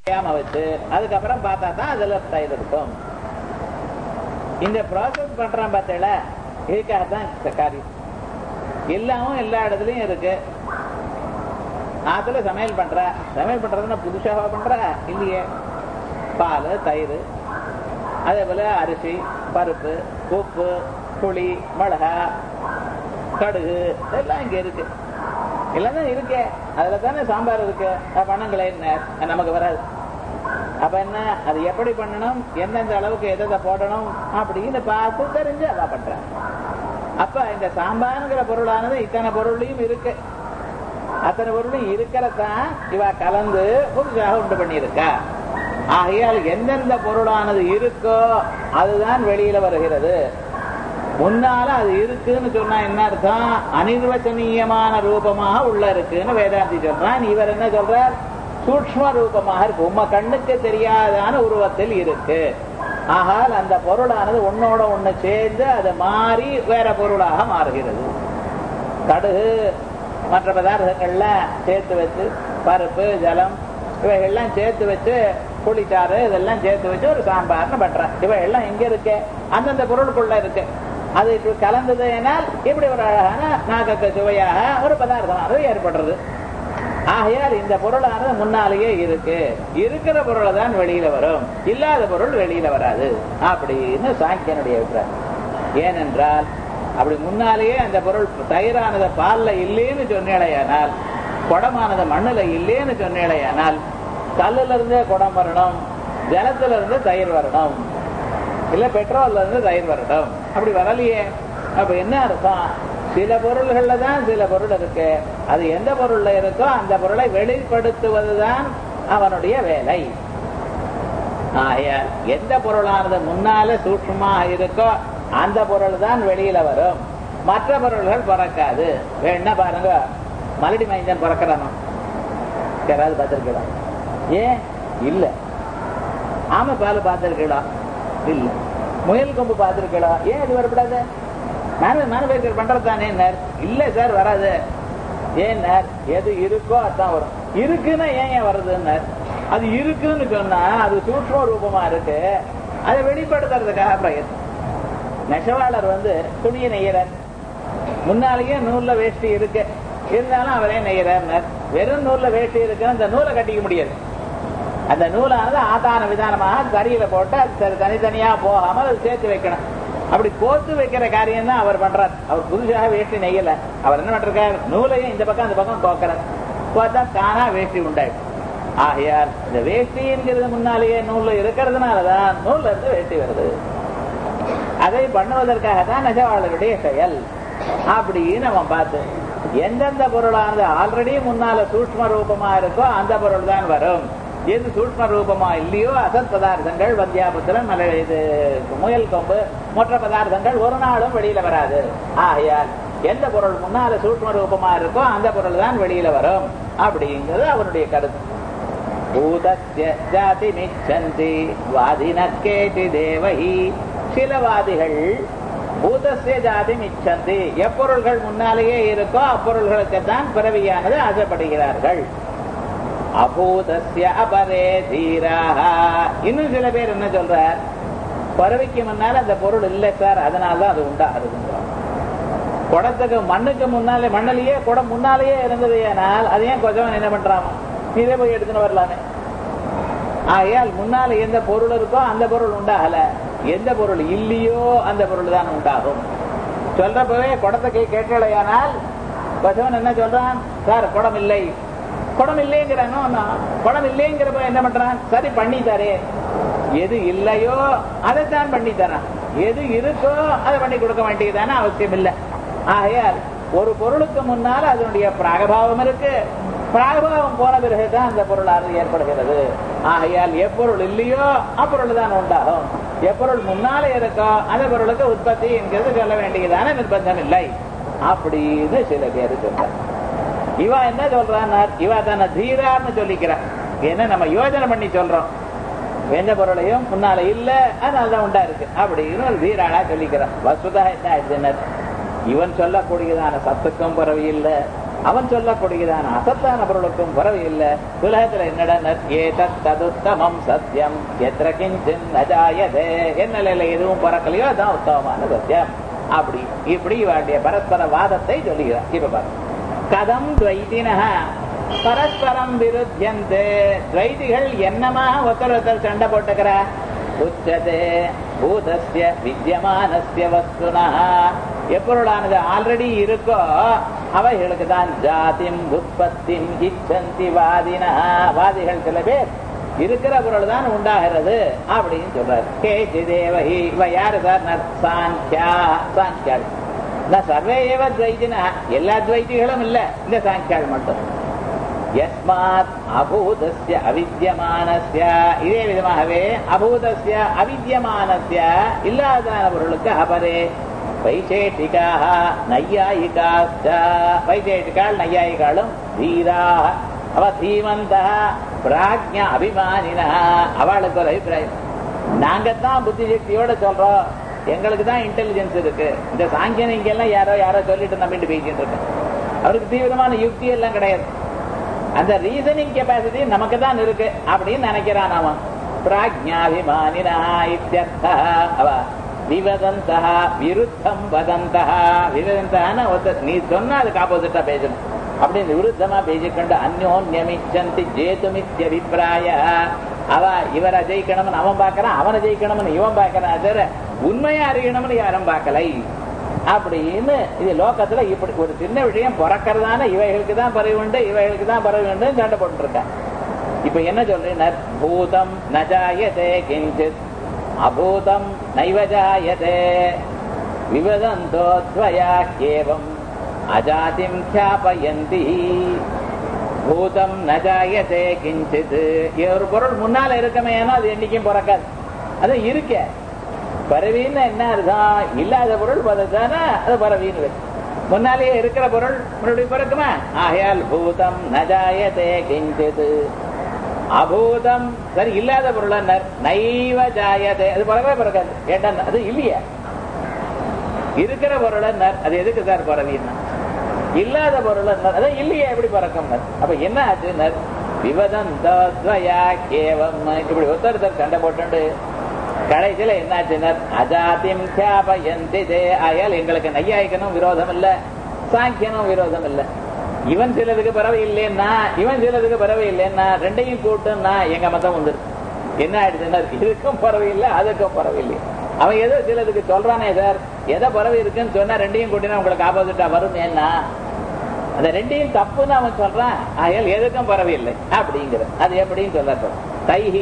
தெரியாம வச்சு அதுக்கப்புறம் பார்த்தா தான் அதுல தயிர் இருக்கும் இந்த ப்ராசஸ் பண்றான் பார்த்தேல இதுக்காக தான் இந்த காரியம் எல்லாமும் எல்லா இடத்துலயும் இருக்கு ஆத்துல சமையல் பண்ற சமையல் பண்றதுன்னா புதுசாக பண்ற இல்லையே பால் தயிர் அதே போல அரிசி பருப்பு உப்பு புளி மிளகா கடுகு இதெல்லாம் இங்க இருக்கு எல்லாம் தான் இருக்கே அதுல தானே சாம்பார் இருக்கு பணங்களை என்ன நமக்கு வராது அப்ப என்ன அது எப்படி பண்ணணும் எந்தெந்த அளவுக்கு எதை போடணும் அப்படின்னு பார்த்து தெரிஞ்சு அவ பண்றேன் அப்ப இந்த சாம்பாருங்கிற பொருளானது இத்தனை பொருளையும் இருக்கு அத்தனை பொருளும் இருக்கிறதான் இவ கலந்து புதுசாக உண்டு பண்ணியிருக்கா ஆகையால் எந்தெந்த பொருளானது இருக்கோ அதுதான் வெளியில வருகிறது முன்னால அது இருக்குன்னு சொன்னா என்ன அர்த்தம் அனிர்வச்சனீயமான ரூபமாக உள்ள இருக்குன்னு வேதாந்தி சொல்றான் இவர் என்ன சொல்றார் சூக்ம ரூபமாக இருக்கு உம்ம கண்ணுக்கு தெரியாதான உருவத்தில் இருக்கு ஆகால் அந்த பொருளானது உன்னோட ஒண்ணு சேர்ந்து அது மாறி வேற பொருளாக மாறுகிறது கடுகு மற்ற பதார்த்தங்கள்லாம் சேர்த்து வச்சு பருப்பு ஜலம் இவைகள்லாம் சேர்த்து வச்சு புளிச்சாறு இதெல்லாம் சேர்த்து வச்சு ஒரு சாம்பார்னு பண்றேன் இவைகள்லாம் எங்க இருக்கு அந்தந்த பொருளுக்குள்ள இருக்கு அது இப்படி கலந்தது என்னால் இப்படி ஒரு அழகான நாகக்க சுவையாக ஒரு பதார்த்தமானது ஏற்படுறது ஆகையால் இந்த பொருளானது முன்னாலேயே இருக்கு இருக்கிற பொருளை தான் வெளியில வரும் இல்லாத பொருள் வெளியில வராது அப்படின்னு சாங்கியனுடைய அபிப்பிராயம் ஏனென்றால் அப்படி முன்னாலேயே அந்த பொருள் தயிரானது பால்ல இல்லேன்னு சொன்னேடையானால் குடமானது மண்ணுல இல்லேன்னு சொன்னேடையானால் கல்லுல இருந்தே குடம் வரணும் ஜலத்துல இருந்து தயிர் வரணும் இல்ல பெட்ரோல்ல இருந்து தயிர் வரணும் அப்படி வரலையே அப்ப என்ன அர்த்தம் சில பொருள்கள்ல தான் சில பொருள் இருக்கு அது எந்த பொருள்ல இருக்கோ அந்த பொருளை வெளிப்படுத்துவதுதான் அவனுடைய வேலை ஆகையால் எந்த பொருளானது முன்னால சூட்சமாக இருக்கோ அந்த பொருள் தான் வெளியில வரும் மற்ற பொருள்கள் பிறக்காது வேணா பாருங்க மலடி மைந்தன் பிறக்கிறானோ யாராவது பார்த்திருக்கலாம் ஏன் இல்ல ஆமை பால் பார்த்திருக்கலாம் இல்ல முயல் கொம்பு பார்த்திருக்கலாம் ஏன் இது வரப்படாது மேனு மேனுபேக்சர் பண்றதானே இல்ல சார் வராது ஏன் எது இருக்கோ அதான் வரும் இருக்குன்னா ஏன் ஏன் வருதுன்னார் அது இருக்குன்னு சொன்னா அது சூட்சம ரூபமா இருக்கு அதை வெளிப்படுத்துறதுக்காக பிரயத்னம் நெசவாளர் வந்து துணியை நெய்யறார் முன்னாலேயே நூல்ல வேஷ்டி இருக்கு இருந்தாலும் அவரே நெய்யறார் வெறும் நூல்ல வேஷ்டி இருக்கு அந்த நூலை கட்டிக்க முடியாது அந்த நூலானது ஆதான விதானமாக கரியில போட்டு அது தனித்தனியா போகாமல் அது சேர்த்து வைக்கணும் அப்படி கோத்து வைக்கிற காரியம் தான் அவர் பண்றார் அவர் புதுசாக வேஷ்டி நெய்யல அவர் என்ன பண்றார் நூலையும் இந்த பக்கம் அந்த பக்கம் கோக்கிறார் கோத்தா தானா வேஷ்டி உண்டாயிடும் ஆகையால் இந்த வேஷ்டிங்கிறது முன்னாலேயே நூல்ல இருக்கிறதுனாலதான் நூல்ல இருந்து வேஷ்டி வருது அதை பண்ணுவதற்காக தான் நெசவாளருடைய செயல் அப்படின்னு நம்ம பார்த்து எந்தெந்த பொருளானது ஆல்ரெடி முன்னால சூட்ம ரூபமா இருக்கோ அந்த பொருள் தான் வரும் எது சூட்ம ரூபமா இல்லையோ அசத் பதார்த்தங்கள் வந்தியாபுத்திரன் மலை இது முயல் கொம்பு மற்ற பதார்த்தங்கள் ஒரு நாளும் வெளியில வராது ஆகையால் எந்த பொருள் முன்னால சூட்ம ரூபமா இருக்கோ அந்த பொருள் தான் வெளியில வரும் அப்படிங்கிறது அவருடைய கருத்து பூதஸ்ய ஜாதி நிச்சந்தி வாதினக்கேதி தேவஹி சில வாதிகள் பூதஸ்ய ஜாதி மிச்சந்தி எப்பொருள்கள் முன்னாலேயே இருக்கோ அப்பொருள்களுக்கு தான் பிறவியானது ஆசைப்படுகிறார்கள் அபூதஸ்ய அபரே தீராக இன்னும் சில பேர் என்ன சொல்றார் பறவைக்கு முன்னால அந்த பொருள் இல்லை சார் அதனாலதான் அது உண்டாகிறதுங்கிறோம் குடத்துக்கு மண்ணுக்கு முன்னாலே மண்ணிலேயே குடம் முன்னாலேயே இருந்தது ஏனால் அது ஏன் கொஞ்சம் என்ன பண்றாமோ இதே போய் எடுத்துன்னு வரலாமே ஆகையால் முன்னால எந்த பொருள் இருக்கோ அந்த பொருள் உண்டாகல எந்த பொருள் இல்லையோ அந்த பொருள் தான் உண்டாகும் சொல்றப்பவே குடத்தை கேட்கலையானால் பசவன் என்ன சொல்றான் சார் குடம் இல்லை குடம் இல்லைங்கிறானோ குடம் இல்லைங்கிறப்ப என்ன பண்றான் சரி பண்ணி தரே எது இல்லையோ அதைத்தான் பண்ணி தரான் எது இருக்கோ அதை பண்ணி கொடுக்க வேண்டியதான அவசியம் இல்லை ஆகையால் ஒரு பொருளுக்கு முன்னால அதனுடைய பிராகபாவம் இருக்கு பிராகபாவம் போன பிறகுதான் அந்த பொருளானது ஏற்படுகிறது ஆகையால் எப்பொருள் இல்லையோ அப்பொருள் தான் உண்டாகும் எப்பொருள் முன்னாலே இருக்கோ அந்த பொருளுக்கு உற்பத்தி என்கிறது சொல்ல வேண்டியதான நிர்பந்தம் இல்லை அப்படின்னு சில பேர் சொல்றாங்க இவா என்ன சொல்றான் இவா தன்னை தீரான்னு சொல்லிக்கிறான் ஏன்னா நம்ம யோஜனை பண்ணி சொல்றோம் எந்த பொருளையும் முன்னால இல்ல அதனாலதான் உண்டா இருக்கு அப்படின்னு ஒரு தீராளா சொல்லிக்கிறான் வசுதா என்ன ஆயிடுச்சுன்னு இவன் சொல்லக்கூடியதான சத்துக்கும் பிறவி இல்ல அவன் சொல்லக்கூடியதான அசத்தான பொருளுக்கும் குறவு இல்லை உலகத்துல என்னடா ஏதத் ததுத்தமம் சத்தியம் எத்திர கிஞ்சின் நஜாயதே என்ன நிலையில எதுவும் பிறக்கலையோ அதான் உத்தமமான சத்தியம் அப்படி இப்படி இவருடைய பரஸ்பர வாதத்தை சொல்லுகிறார் இப்ப பாருங்க கதம் துவைதினஹ பரஸ்பரம் விருத்தியந்தே துவைதிகள் என்னமாக ஒருத்தர் ஒருத்தர் சண்டை போட்டுக்கிற உச்சதே பூதஸ்ய வித்தியமானஸ்ய வஸ்துனா எப்பொருளானது ஆல்ரெடி இருக்கோ அவைகளுக்கு தான் ஜாதிம் உற்பத்திம் இச்சந்தி வாதினா வாதிகள் சில பேர் இருக்கிற பொருள் தான் உண்டாகிறது அப்படின்னு சொல்றாரு கேச்சி தேவஹி இவ யாரு சார் சாங்கியா சாங்கியாள் நான் சர்வே ஏவ துவைத்தினா எல்லா துவைத்திகளும் இல்ல இந்த சாங்கியாள் மட்டும் யஸ்மாத் அபூதஸ்ய அவித்யமானஸ்ய இதே விதமாகவே அபூதஸ்ய அவித்யமானஸ்ய இல்லாதான பொருளுக்கு அபரே வைசேட்டிகாக நையாயிகாச்ச வைசேட்டிகாள் நையாயிகாளும் தீரா அவ தீமந்த பிராஜ்ய அபிமானினா அவளுக்கு ஒரு அபிப்பிராயம் நாங்கத்தான் புத்தி சக்தியோட சொல்றோம் எங்களுக்கு தான் இன்டெலிஜென்ஸ் இருக்கு இந்த சாங்கியன் இங்க எல்லாம் யாரோ யாரோ சொல்லிட்டு நம்பிட்டு பேசிட்டு இருக்கேன் அவருக்கு தீவிரமான யுக்தி எல்லாம் கிடையாது அந்த ரீசனிங் கெப்பாசிட்டி நமக்கு தான் இருக்கு அப்படின்னு நினைக்கிறான் அவன் பிராஜ்யாபிமானினா இத்தியர்த்தா அவ விவதந்தா விருத்தம் வதந்தா விவதந்தான ஒருத்தர் நீ சொன்னா அதுக்கு ஆப்போசிட்டா பேசணும் அப்படின்னு விருத்தமா பேசிக்கொண்டு அந்யோன்யமிச்சந்தி ஜேதுமித்யபிப்பிராய அவ இவரை ஜெயிக்கணும்னு அவன் பார்க்கறான் அவனை ஜெயிக்கணும்னு இவன் பார்க்கறான் தவிர உண்மையா அறியணும்னு யாரும் பார்க்கலை அப்படின்னு இது லோகத்துல இப்படி ஒரு சின்ன விஷயம் பிறக்கிறதான இவைகளுக்கு தான் பறவை உண்டு இவைகளுக்கு தான் பறவை உண்டு சண்டை போட்டு இருக்கான் இப்ப என்ன சொல்றேன் பூதம் நஜாயதே கிஞ்சித் அபூதம் நைவஜாயதே விவதந்தோத்வயா கேவம் அஜாதிம் கியாபயந்தி பூதம் நஜாயதே கிஞ்சித் ஒரு பொருள் முன்னால இருக்கமே ஏன்னா அது என்னைக்கும் பிறக்காது அது இருக்க பறவைன்னு என்ன அர்த்தம் இல்லாத பொருள் பதத்தானே அது பறவைன்னு முன்னாலேயே இருக்கிற பொருள் மறுபடியும் பிறக்குமா ஆகையால் பூதம் நஜாயதே கிஞ்சித் அபூதம் சரி இல்லாத பொருள் நைவ ஜாயதே அது பிறகவே பிறக்காது ஏட்டா அது இல்லையா இருக்கிற பொருள் அது எதுக்கு சார் பறவைன்னா இல்லாத பொருள் அதான் இல்லையே எப்படி பறக்கும் அப்ப என்ன ஆச்சு விவதந்தோத்வயா கேவம் இப்படி ஒருத்தர் சண்டை போட்டு கடைசியில என்னாச்சுனர் அஜாத்திம் தியாபயந்தி தே ஆயால் எங்களுக்கு நையாயிக்கணும் விரோதம் இல்ல சாங்கியனும் விரோதம் இல்ல இவன் சிலதுக்கு பறவை இல்லைன்னா இவன் சிலதுக்கு பறவை இல்லைன்னா ரெண்டையும் கூட்டுன்னா எங்க மதம் வந்துரு என்ன ஆயிடுச்சுன்னா இதுக்கும் பறவை இல்லை அதுக்கும் பறவை இல்லை அவன் எதோ சிலதுக்கு சொல்றானே சார் எதை பறவை இருக்குன்னு சொன்னா ரெண்டையும் கூட்டினா உங்களுக்கு ஆப்போசிட்டா வரும் ஏன்னா அந்த ரெண்டையும் தப்புன்னு அவன் சொல்றான் ஆயால் எதுக்கும் பறவை இல்லை அப்படிங்கிற அது எப்படின்னு சொல்ல தைஹி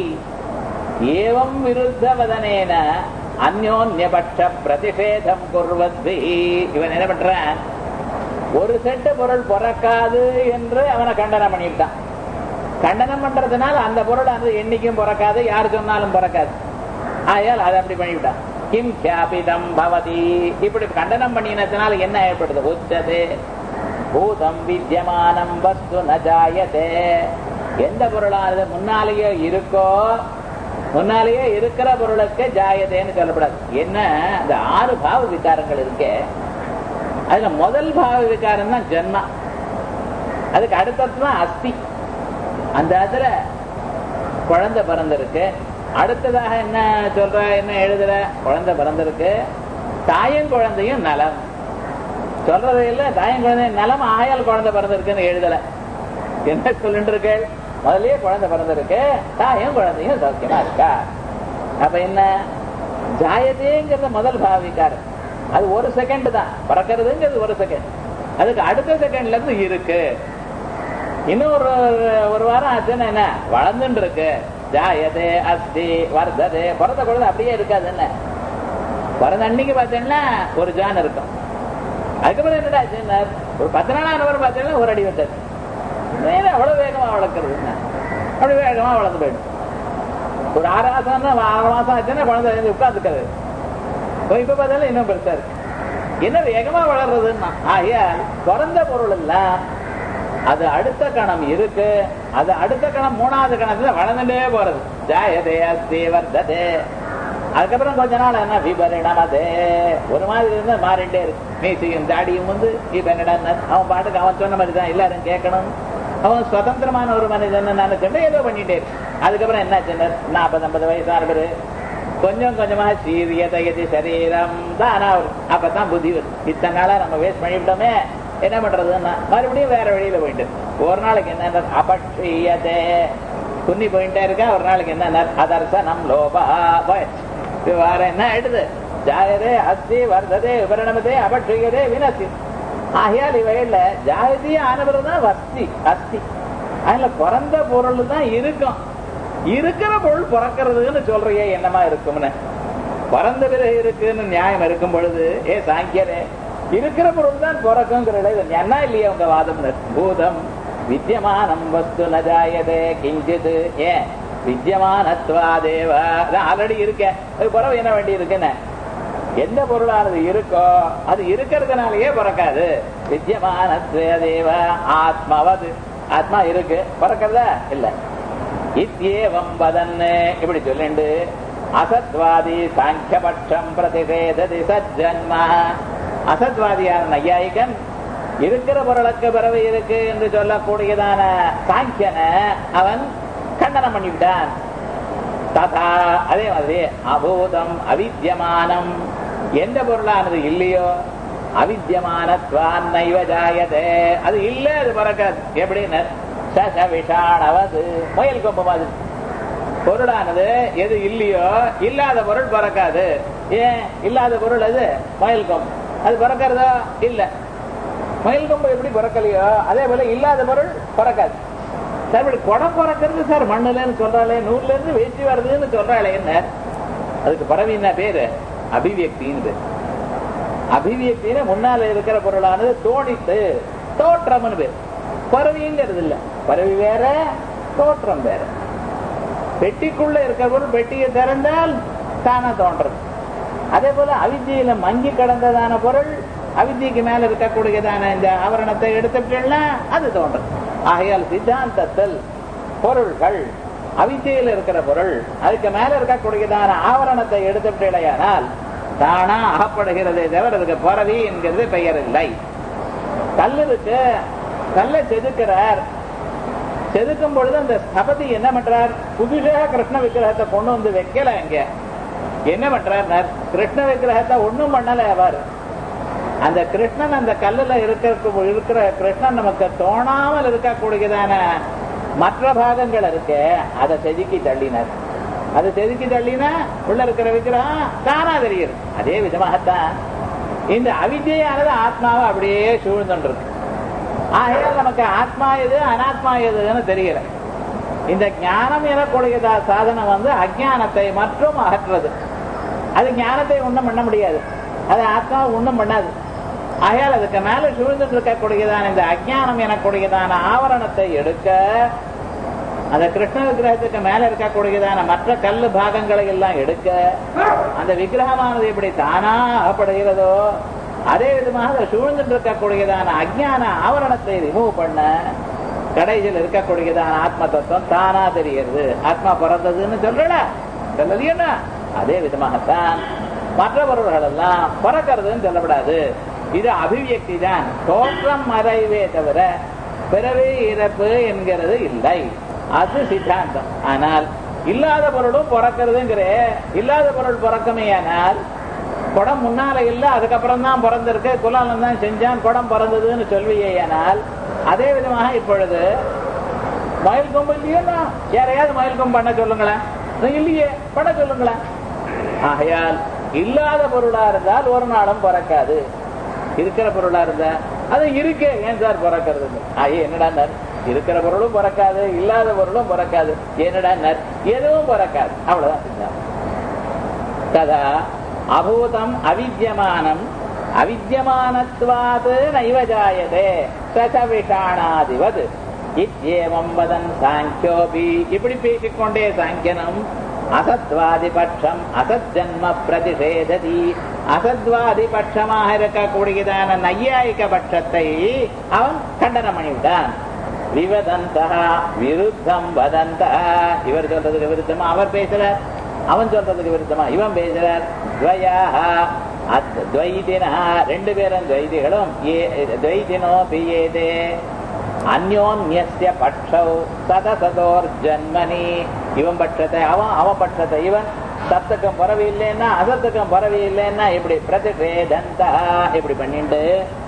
ஏவம் விருத்தவதனேன அந்யோன்யபட்ச பிரதிஷேதம் குர்வத்பி இவன் என்ன பண்றான் ஒரு செட்டு பொருள் பிறக்காது என்று அவனை கண்டனம் பண்ணிவிட்டான் கண்டனம் பண்றதுனால அந்த பொருள் அந்த என்னைக்கும் பிறக்காது யார் சொன்னாலும் பிறக்காது ஆயால் அதை அப்படி பண்ணிவிட்டான் கிம் கியாபிதம் பவதி இப்படி கண்டனம் பண்ணினதுனால என்ன ஏற்படுது உச்சது பூதம் வித்தியமானம் வஸ்து நஜாயதே எந்த பொருளானது முன்னாலேயே இருக்கோ முன்னாலேயே இருக்கிற பொருளுக்கு ஜாயதேன்னு சொல்லப்படாது என்ன அந்த ஆறு பாவ விகாரங்கள் இருக்கு அதுல முதல் பாவ விகாரம் தான் ஜென்மா அதுக்கு அடுத்தது தான் அஸ்தி அந்த அதுல குழந்தை பிறந்திருக்கு அடுத்ததாக என்ன சொல்ற என்ன எழுதுற குழந்தை பிறந்திருக்கு தாயும் குழந்தையும் நலம் சொல்றது இல்ல தாயும் குழந்தையும் நலம் ஆயால் குழந்தை பிறந்திருக்குன்னு எழுதல என்ன சொல்லிட்டு இருக்கேள் முதல்லயே குழந்தை பிறந்திருக்கு தாயும் குழந்தையும் சௌக்கியமா இருக்கா அப்ப என்ன ஜாயதேங்கிறத முதல் பாவிக்காரு அது ஒரு செகண்ட் தான் பறக்கிறதுங்கிறது ஒரு செகண்ட் அதுக்கு அடுத்த செகண்ட்ல இருந்து இருக்கு இன்னும் ஒரு ஒரு வாரம் ஆச்சுன்னா என்ன வளர்ந்துட்டு இருக்கு ஜாயதே அஸ்தி வர்த்ததே பிறந்த குழந்தை அப்படியே இருக்காது என்ன பிறந்த அன்னைக்கு பார்த்தீங்கன்னா ஒரு ஜான் இருக்கும் அதுக்கப்புறம் என்னடா ஆச்சுன்னா ஒரு பத்து நாள் ஆனவர் பார்த்தீங்கன்னா ஒரு அடி வந்தது மேல அவ்வளவு வேகமா வளர்க்கறது அப்படி வேகமா வளர்ந்து போயிடும் ஒரு ஆறு மாசம் ஆறு மாசம் ஆச்சுன்னா குழந்தை உட்காந்துக்கிறது இப்ப பார்த்தாலும் இன்னும் பெருசா இருக்கு என்ன வேகமா வளர்றதுன்னா ஆகையால் பிறந்த பொருள் எல்லாம் அது அடுத்த கணம் இருக்கு அது அடுத்த கணம் மூணாவது கணத்துல வளர்ந்துட்டே போறது ஜாயதே அஸ்தி வர்த்ததே அதுக்கப்புறம் கொஞ்ச நாள் என்ன விபரிணமதே ஒரு மாதிரி இருந்தா மாறிட்டே இருக்கு மீசியும் தாடியும் வந்து இப்ப என்னடா அவன் பாட்டுக்கு அவன் சொன்ன மாதிரி தான் எல்லாரும் கேட்கணும் அவன் சுதந்திரமான ஒரு மனிதன் நினைச்சுட்டு ஏதோ பண்ணிட்டே இருக்கு அதுக்கப்புறம் என்ன சொன்னார் நாற்பது ஐம்பது வயசானவர் கொஞ்சம் கொஞ்சமா சீரிய தகுதி சரீரம் தான் ஆனா வரும் அப்பதான் புத்தி வரும் இத்தனை நாளா நம்ம வேஸ்ட் பண்ணிவிட்டோமே என்ன பண்றதுன்னா மறுபடியும் வேற வழியில போயிட்டு ஒரு நாளைக்கு என்ன அபட்சியதே துண்ணி போயிட்டே இருக்கா ஒரு நாளைக்கு என்ன அதர்சனம் லோபா போயிடுச்சு வேற என்ன ஆயிடுது ஜாயதே அஸ்தி வர்ததே விபரணமதே அபட்சியதே வினசி ஆகையால் இவையில ஜாயதி ஆனவர் தான் வஸ்தி அஸ்தி அதுல பிறந்த பொருள் தான் இருக்கும் இருக்கிற பொருள் பிறக்கிறதுன்னு சொல்றியே என்னமா இருக்கும்னு பிறந்த பிறகு இருக்குன்னு நியாயம் இருக்கும் பொழுது ஏ சாங்கியரே இருக்கிற பொருள் தான் பிறக்குங்கிற இது என்ன இல்லையா உங்க வாதம் பூதம் வித்தியமானம் வஸ்து நஜாயதே கிஞ்சித் ஏன் வித்தியமானத்வாதேவ ஆல்ரெடி இருக்க அது பிறகு என்ன வேண்டி இருக்குன்னு எந்த பொருளானது இருக்கோ அது இருக்கிறதுனாலயே பிறக்காது வித்தியமானத்வேதேவ ஆத்மாவது ஆத்மா இருக்கு பிறக்கிறதா இல்ல இத்தியேவம் வதன்னு இப்படி சொல்லிண்டு அசத்வாதி சாங்கியபட்சம் பிரதிஷேததி சஜ்ஜன்மா அசத்வாதியான நையாயிகன் இருக்கிற பொருளுக்கு பிறகு இருக்கு என்று சொல்லக்கூடியதான சாங்கியனை அவன் கண்டனம் பண்ணிவிட்டான் ததா அதே மாதிரி அபூதம் அவித்தியமானம் எந்த பொருளானது இல்லையோ அவித்தியமானத்வான் நைவ ஜாயதே அது இல்ல அது பிறக்காது எப்படின்னு சச விஷாணவது முயல் கொம்பு மாதிரி பொருளானது எது இல்லையோ இல்லாத பொருள் பிறக்காது ஏன் இல்லாத பொருள் அது முயல் கொம்பு அது பிறக்கிறதா இல்ல முயல் கொம்பு எப்படி பிறக்கலையோ அதே போல இல்லாத பொருள் பிறக்காது சார் இப்படி குடம் பிறக்கிறது சார் மண்ணுலன்னு சொல்றாளே நூல்ல இருந்து வேற்றி வருதுன்னு சொல்றாளே என்ன அதுக்கு பரவி என்ன பேரு அபிவியக்தின்னு அபிவியக்தின்னு முன்னால இருக்கிற பொருளானது தோணித்து தோற்றம்னு பேர் பறவைங்கிறது இல்ல பறவை வேற தோற்றம் வேற பெட்டிக்குள்ள இருக்கிற பொருள் பெட்டியை திறந்தால் தானா தோன்றது அதே போல அவித்தியில மங்கி கடந்ததான பொருள் அவித்திக்கு மேல இருக்கக்கூடியதான இந்த ஆவரணத்தை எடுத்துட்டா அது தோன்றும் ஆகையால் சித்தாந்தத்தில் பொருள்கள் அவித்தியில் இருக்கிற பொருள் அதுக்கு மேல இருக்கக்கூடியதான ஆவரணத்தை எடுத்துவிட்டேயானால் தானா அகப்படுகிறதே தவிர அதுக்கு பரவி என்கிறது பெயர் இல்லை கல் இருக்கு கல்லை செதுக்கிறார் செதுக்கும் பொழுது அந்த ஸ்தபதி என்ன பண்றார் புதுசாக கிருஷ்ண விக்கிரகத்தை கொண்டு வந்து வைக்கல இங்க என்ன பண்றார் கிருஷ்ண விக்கிரகத்தை ஒண்ணும் பண்ணல அவர் அந்த கிருஷ்ணன் அந்த கல்லுல இருக்கிற இருக்கிற கிருஷ்ணன் நமக்கு தோணாமல் இருக்கக்கூடியதான மற்ற பாகங்கள் இருக்கு அதை செதுக்கி தள்ளினார் அதை செதுக்கி தள்ளினா உள்ள இருக்கிற விக்கிரகம் தானா தெரியுது அதே விதமாகத்தான் இந்த அவித்யானது ஆத்மாவை அப்படியே சூழ்ந்துருக்கு ஆகையால் நமக்கு ஆத்மா எது அனாத்மா எதுன்னு தெரியல இந்த ஞானம் எனக்கூடியதா சாதனம் வந்து அஜானத்தை மற்றும் அகற்றுறது அது ஞானத்தை ஒண்ணும் பண்ண முடியாது அது ஆத்மா ஒண்ணும் பண்ணாது ஆகையால் அதுக்கு மேல சூழ்ந்துட்டு இருக்கக்கூடியதான இந்த அஜானம் எனக்கூடியதான ஆவரணத்தை எடுக்க அந்த கிருஷ்ண விக்கிரகத்துக்கு மேல இருக்கக்கூடியதான மற்ற கல்லு பாகங்களை எல்லாம் எடுக்க அந்த விக்கிரகமானது எப்படி தானா அகப்படுகிறதோ அதே விதமாக அதை சூழ்ந்துட்டு இருக்கக்கூடியதான அஜான ஆவரணத்தை ரிமூவ் பண்ண கடைசியில் இருக்கக்கூடியதான ஆத்ம தத்துவம் தானா தெரிகிறது ஆத்மா பிறந்ததுன்னு சொல்றல சொல்லலையா அதே விதமாகத்தான் மற்றவர்கள் எல்லாம் பிறக்கிறதுன்னு சொல்லப்படாது இது அபிவியக்தி தான் தோற்றம் மறைவே தவிர பிறவி இறப்பு என்கிறது இல்லை அது சித்தாந்தம் ஆனால் இல்லாத பொருளும் பிறக்கிறதுங்கிற இல்லாத பொருள் பிறக்கமே ஆனால் குடம் முன்னால இல்ல அதுக்கப்புறம் தான் பிறந்திருக்கு குலாலம் தான் செஞ்சான் குடம் பிறந்ததுன்னு சொல்வியேயானால் அதே விதமாக இப்பொழுது மயில் கொம்பு இல்லையோண்ணா யாரையாவது மயில் கொம்பு பண்ண சொல்லுங்களேன் இல்லையே பண்ண சொல்லுங்களேன் ஆகையால் இல்லாத பொருளா இருந்தால் ஒரு நாளும் பிறக்காது இருக்கிற பொருளா இருந்தா அது இருக்கே ஏன் சார் பிறக்கிறது ஆயே என்னடா இருக்கிற பொருளும் பிறக்காது இல்லாத பொருளும் பிறக்காது என்னடா எதுவும் பிறக்காது அவ்வளவுதான் ததா அபூதம் அவித்தியமானம் அவித்தியமானத்வாது நைவ ஜாயதே சசவிஷாணாதிவது இத்யேவம் வதன் சாங்கியோபி இப்படி பேசிக்கொண்டே சாங்கியனம் அசத்வாதி பட்சம் அசத் ஜன்ம பிரதிஷேததி அசத்வாதி பட்சமாக இருக்கக்கூடியதான நையாயிக பட்சத்தை அவன் கண்டனம் பண்ணிவிட்டான் விவதந்தா விருத்தம் வதந்த இவர் சொல்றதுக்கு விருத்தமா அவர் பேசுற அவன் சொல்றதுக்கு விருத்தமா இவன் பேசுறார் துவயாஹ அத் துவைதினா ரெண்டு பேரும் துவைதிகளும் ஏ துவைதினோ பியேதே அந்யோன்யஸ்ய பட்சௌ சதசதோர் ஜன்மனி இவன் பட்சத்தை அவன் அவன் பட்சத்தை இவன் சத்துக்கும் பரவி இல்லைன்னா அசத்துக்கும் பரவி இல்லைன்னா இப்படி பிரதிவேதந்தா இப்படி பண்ணிட்டு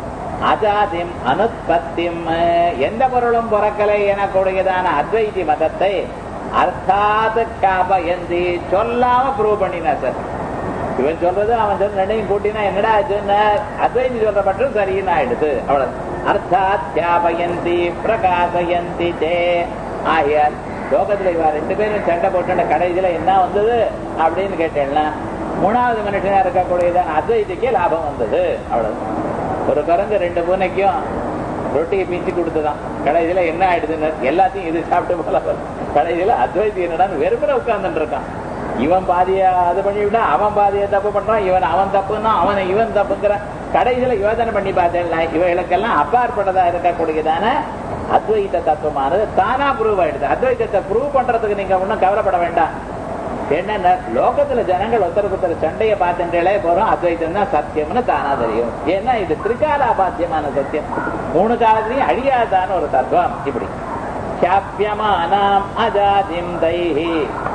அஜாதிம் அனுத்பத்திம் எந்த பொருளும் பிறக்கலை எனக்கூடியதான அத்வைதி மதத்தை அர்த்தாத் காபயந்தி சொல்லாம ப்ரூவ் பண்ணினா சார் இவன் சொல்றது அவன் சொல்ற ரெண்டையும் கூட்டினா என்னடா ஆச்சுன்னு அத்வைதி சொல்ற மட்டும் சரின்னு ஆயிடுது அவ்வளவு அர்த்தாத் தியாபயந்தி பிரகாசயந்தி தே ஆகியால் லோகத்துல இவ ரெண்டு பேரும் சண்டை போட்டு கடைசியில என்ன வந்தது அப்படின்னு கேட்டேன்னா மூணாவது மனுஷனா இருக்கக்கூடியதான் அத்வைதிக்கே லாபம் வந்தது அவ்வளவு ஒரு குரங்கு ரெண்டு பூனைக்கும் ரொட்டியை பீச்சு கொடுத்துதான் கடைசியில என்ன ஆயிடுதுன்னு எல்லாத்தையும் இது சாப்பிட்டு போல கடைசியில அத்வைதி என்னடா வெறுமனை உட்கார்ந்துட்டு இருக்கான் இவன் பாதிய அது பண்ணிவிட்டா அவன் பாதிய தப்பு பண்றான் இவன் அவன் தப்புன்னா அவனை இவன் தப்புங்கிற கடைசியில யோசனை பண்ணி பார்த்தேன் இவைகளுக்கெல்லாம் அப்பாற்பட்டதா இருக்கக்கூடியதான அத்வைத தத்துவமானது தானா ப்ரூவ் ஆயிடுது அத்வைதத்தை ப்ரூவ் பண்றதுக்கு நீங்க ஒன்றும் கவலைப்பட வேண்டாம் என்னன்னா லோகத்துல ஜனங்கள் ஒருத்தருக்கு ஒருத்தர் சண்டையை பார்த்துட்டே போறோம் அத்வைத்தம் தான் சத்தியம்னு தானா தெரியும் ஏன்னா இது திரிகாலாபாத்தியமான சத்தியம் மூணு காலத்திலையும் அழியாதான ஒரு தத்துவம் இப்படி சாப்பியமானாம் அஜாதிம் தைஹி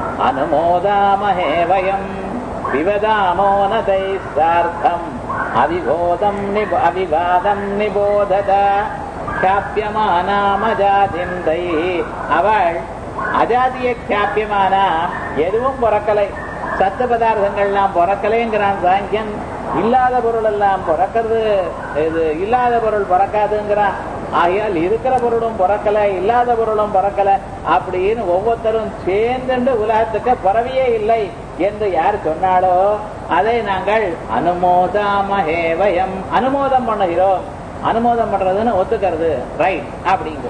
அனுமோதாமஹே வயம் விவதாமோ நதை சார்த்தம் அவிபோதம் நிப அவிவாதம் நிபோதத சாப்பியமானாம் அஜாதிம் தைஹி அவள் அஜாதிய கியாப்பியமானா எதுவும் பிறக்கலை சத்து பதார்த்தங்கள்லாம் பிறக்கலைங்கிறான் சாங்கியன் இல்லாத பொருள் எல்லாம் பிறக்கிறது இது இல்லாத பொருள் பிறக்காதுங்கிறான் ஆகையால் இருக்கிற பொருளும் பிறக்கல இல்லாத பொருளும் பிறக்கல அப்படின்னு ஒவ்வொருத்தரும் சேர்ந்துண்டு உலகத்துக்கு பிறவியே இல்லை என்று யார் சொன்னாலோ அதை நாங்கள் அனுமோதாமஹேவயம் அனுமோதம் பண்ணுகிறோம் அனுமோதம் பண்றதுன்னு ஒத்துக்கிறது ரைட் அப்படிங்கு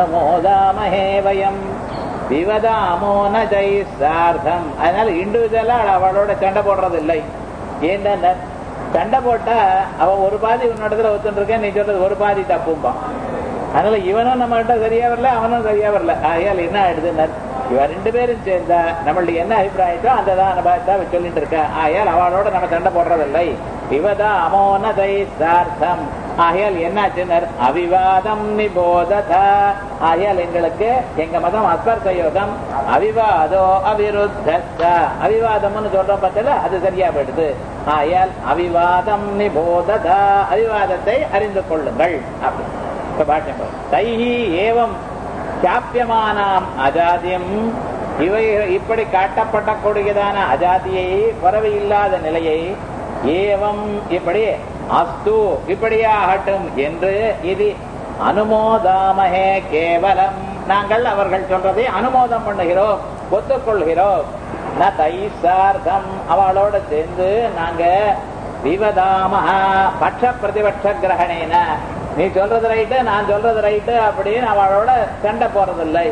அனுமோதாமஹேவயம் விவதாமோ நஜை சார்த்தம் அதனால இண்டிவிஜுவலா அவளோட சண்டை போடுறது இல்லை ஏன்னா சண்டை போட்டா அவ ஒரு பாதி உன்னோடத்துல ஒத்துட்டு இருக்கேன் நீ சொல்றது ஒரு பாதி தப்பும்பான் அதனால இவனும் நம்ம கிட்ட சரியா வரல அவனும் சரியா வரல ஆகையால் என்ன ஆயிடுதுன்னு இவ ரெண்டு பேரும் சேர்ந்தா நம்மளுடைய என்ன அபிப்பிராயத்தோ அந்த தான் அனுபவத்தா சொல்லிட்டு இருக்க ஆகையால் அவளோட நம்ம சண்டை போடுறதில்லை விவதா அமோனதை சார்த்தம் ஆகையால் என்னாச்சுனர் அவிவாதம் நிபோதத ஆகையால் எங்களுக்கு எங்க மதம் அஸ்பர்த்த யோகம் அவிவாதோ அவிருத்த அவிவாதம்னு சொல்றோம் பார்த்தல அது சரியா போயிடுது ஆகையால் அவிவாதம் நிபோதத அவிவாதத்தை அறிந்து கொள்ளுங்கள் அப்படி இப்ப பாஷ்யம் தைஹி ஏவம் சாப்பியமானாம் அஜாதியம் இவை இப்படி காட்டப்படக்கூடியதான அஜாதியை பறவை இல்லாத நிலையை ஏவம் இப்படி அஸ்து இப்படியாகட்டும் என்று இது அனுமோதாமகே கேவலம் நாங்கள் அவர்கள் சொல்றதை அனுமோதம் பண்ணுகிறோம் ஒத்துக்கொள்கிறோம் ந தைசார்த்தம் அவளோட சேர்ந்து நாங்க விவதாமஹ பட்ச பிரதிபட்ச கிரகணேன நீ சொல்றது ரைட்டு நான் சொல்றது ரைட்டு அப்படின்னு அவளோட சண்டை போறதில்லை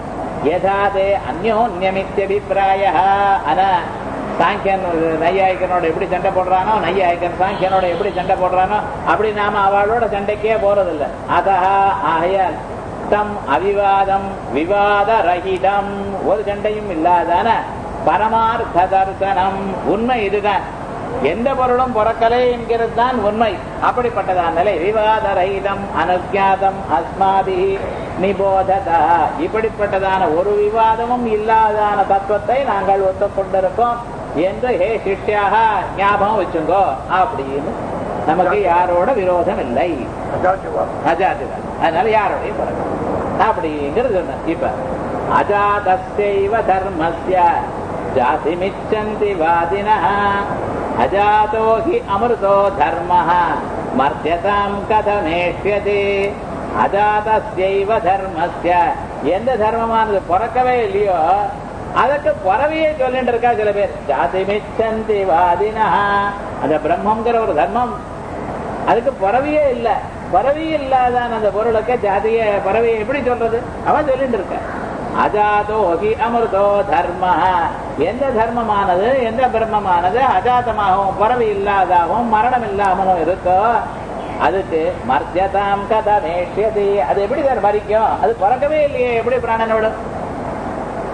யதாதே அந்யோன்யமித்யபிப்பிராய ஆனா சாங்கியன் நையாயிக்கனோட எப்படி சண்டை போடுறானோ நையாயிக்கன் சாங்கியனோட எப்படி சண்டை போடுறானோ அப்படி நாம அவளோட சண்டைக்கே போறதில்லை அதா ஆகையால் தம் அவிவாதம் விவாத ரஹிதம் ஒரு சண்டையும் இல்லாதான பரமார்த்த தர்சனம் உண்மை இதுதான் எந்த பொருளும் பிறக்கலை என்கிறது தான் உண்மை அப்படிப்பட்டதான் நிலை விவாத ரஹிதம் அனுஜாதம் அஸ்மாதி நிபோததா இப்படிப்பட்டதான ஒரு விவாதமும் இல்லாதான தத்துவத்தை நாங்கள் ஒத்துக்கொண்டிருக்கோம் என்று ஹே சிஷ்யாக ஞாபகம் வச்சுங்கோ அப்படின்னு நமக்கு யாரோட விரோதம் இல்லை அஜாதிதான் அதனால யாரோடையும் பிறகு அப்படிங்கிறது சொன்ன இப்ப அஜாதஸ்யைவ தர்மஸ்ய ஜாதிமிச்சந்தி வாதினः அஜாதோ ஹி அமிர்தோ தர்மः மர்த்தியதாம் கதமேஷ்யதி அஜாதஸ்யைவ தர்மஸ்ய எந்த தர்மமானது பிறக்கவே இல்லையோ அதுக்கு பிறவியே சொல்லிட்டு இருக்கா சில பேர் ஜாதிமிச்சந்தி வாதினா அந்த பிரம்மங்கிற ஒரு தர்மம் அதுக்கு பிறவியே இல்ல பிறவி இல்லாதான் அந்த பொருளுக்கு ஜாதிய பறவையை எப்படி சொல்றது அவன் சொல்லிட்டு இருக்க அஜாதோகி அமிர்தோ தர்ம எந்த தர்மமானது எந்த பிரம்மமானது அஜாதமாகவும் பறவை இல்லாதாகவும் மரணம் இல்லாமலும் இருக்கோ அதுக்கு மர்த்தியதாம் கதமேஷியதி அது எப்படி சார் மறிக்கும் அது பிறக்கவே இல்லையே எப்படி பிராணனோட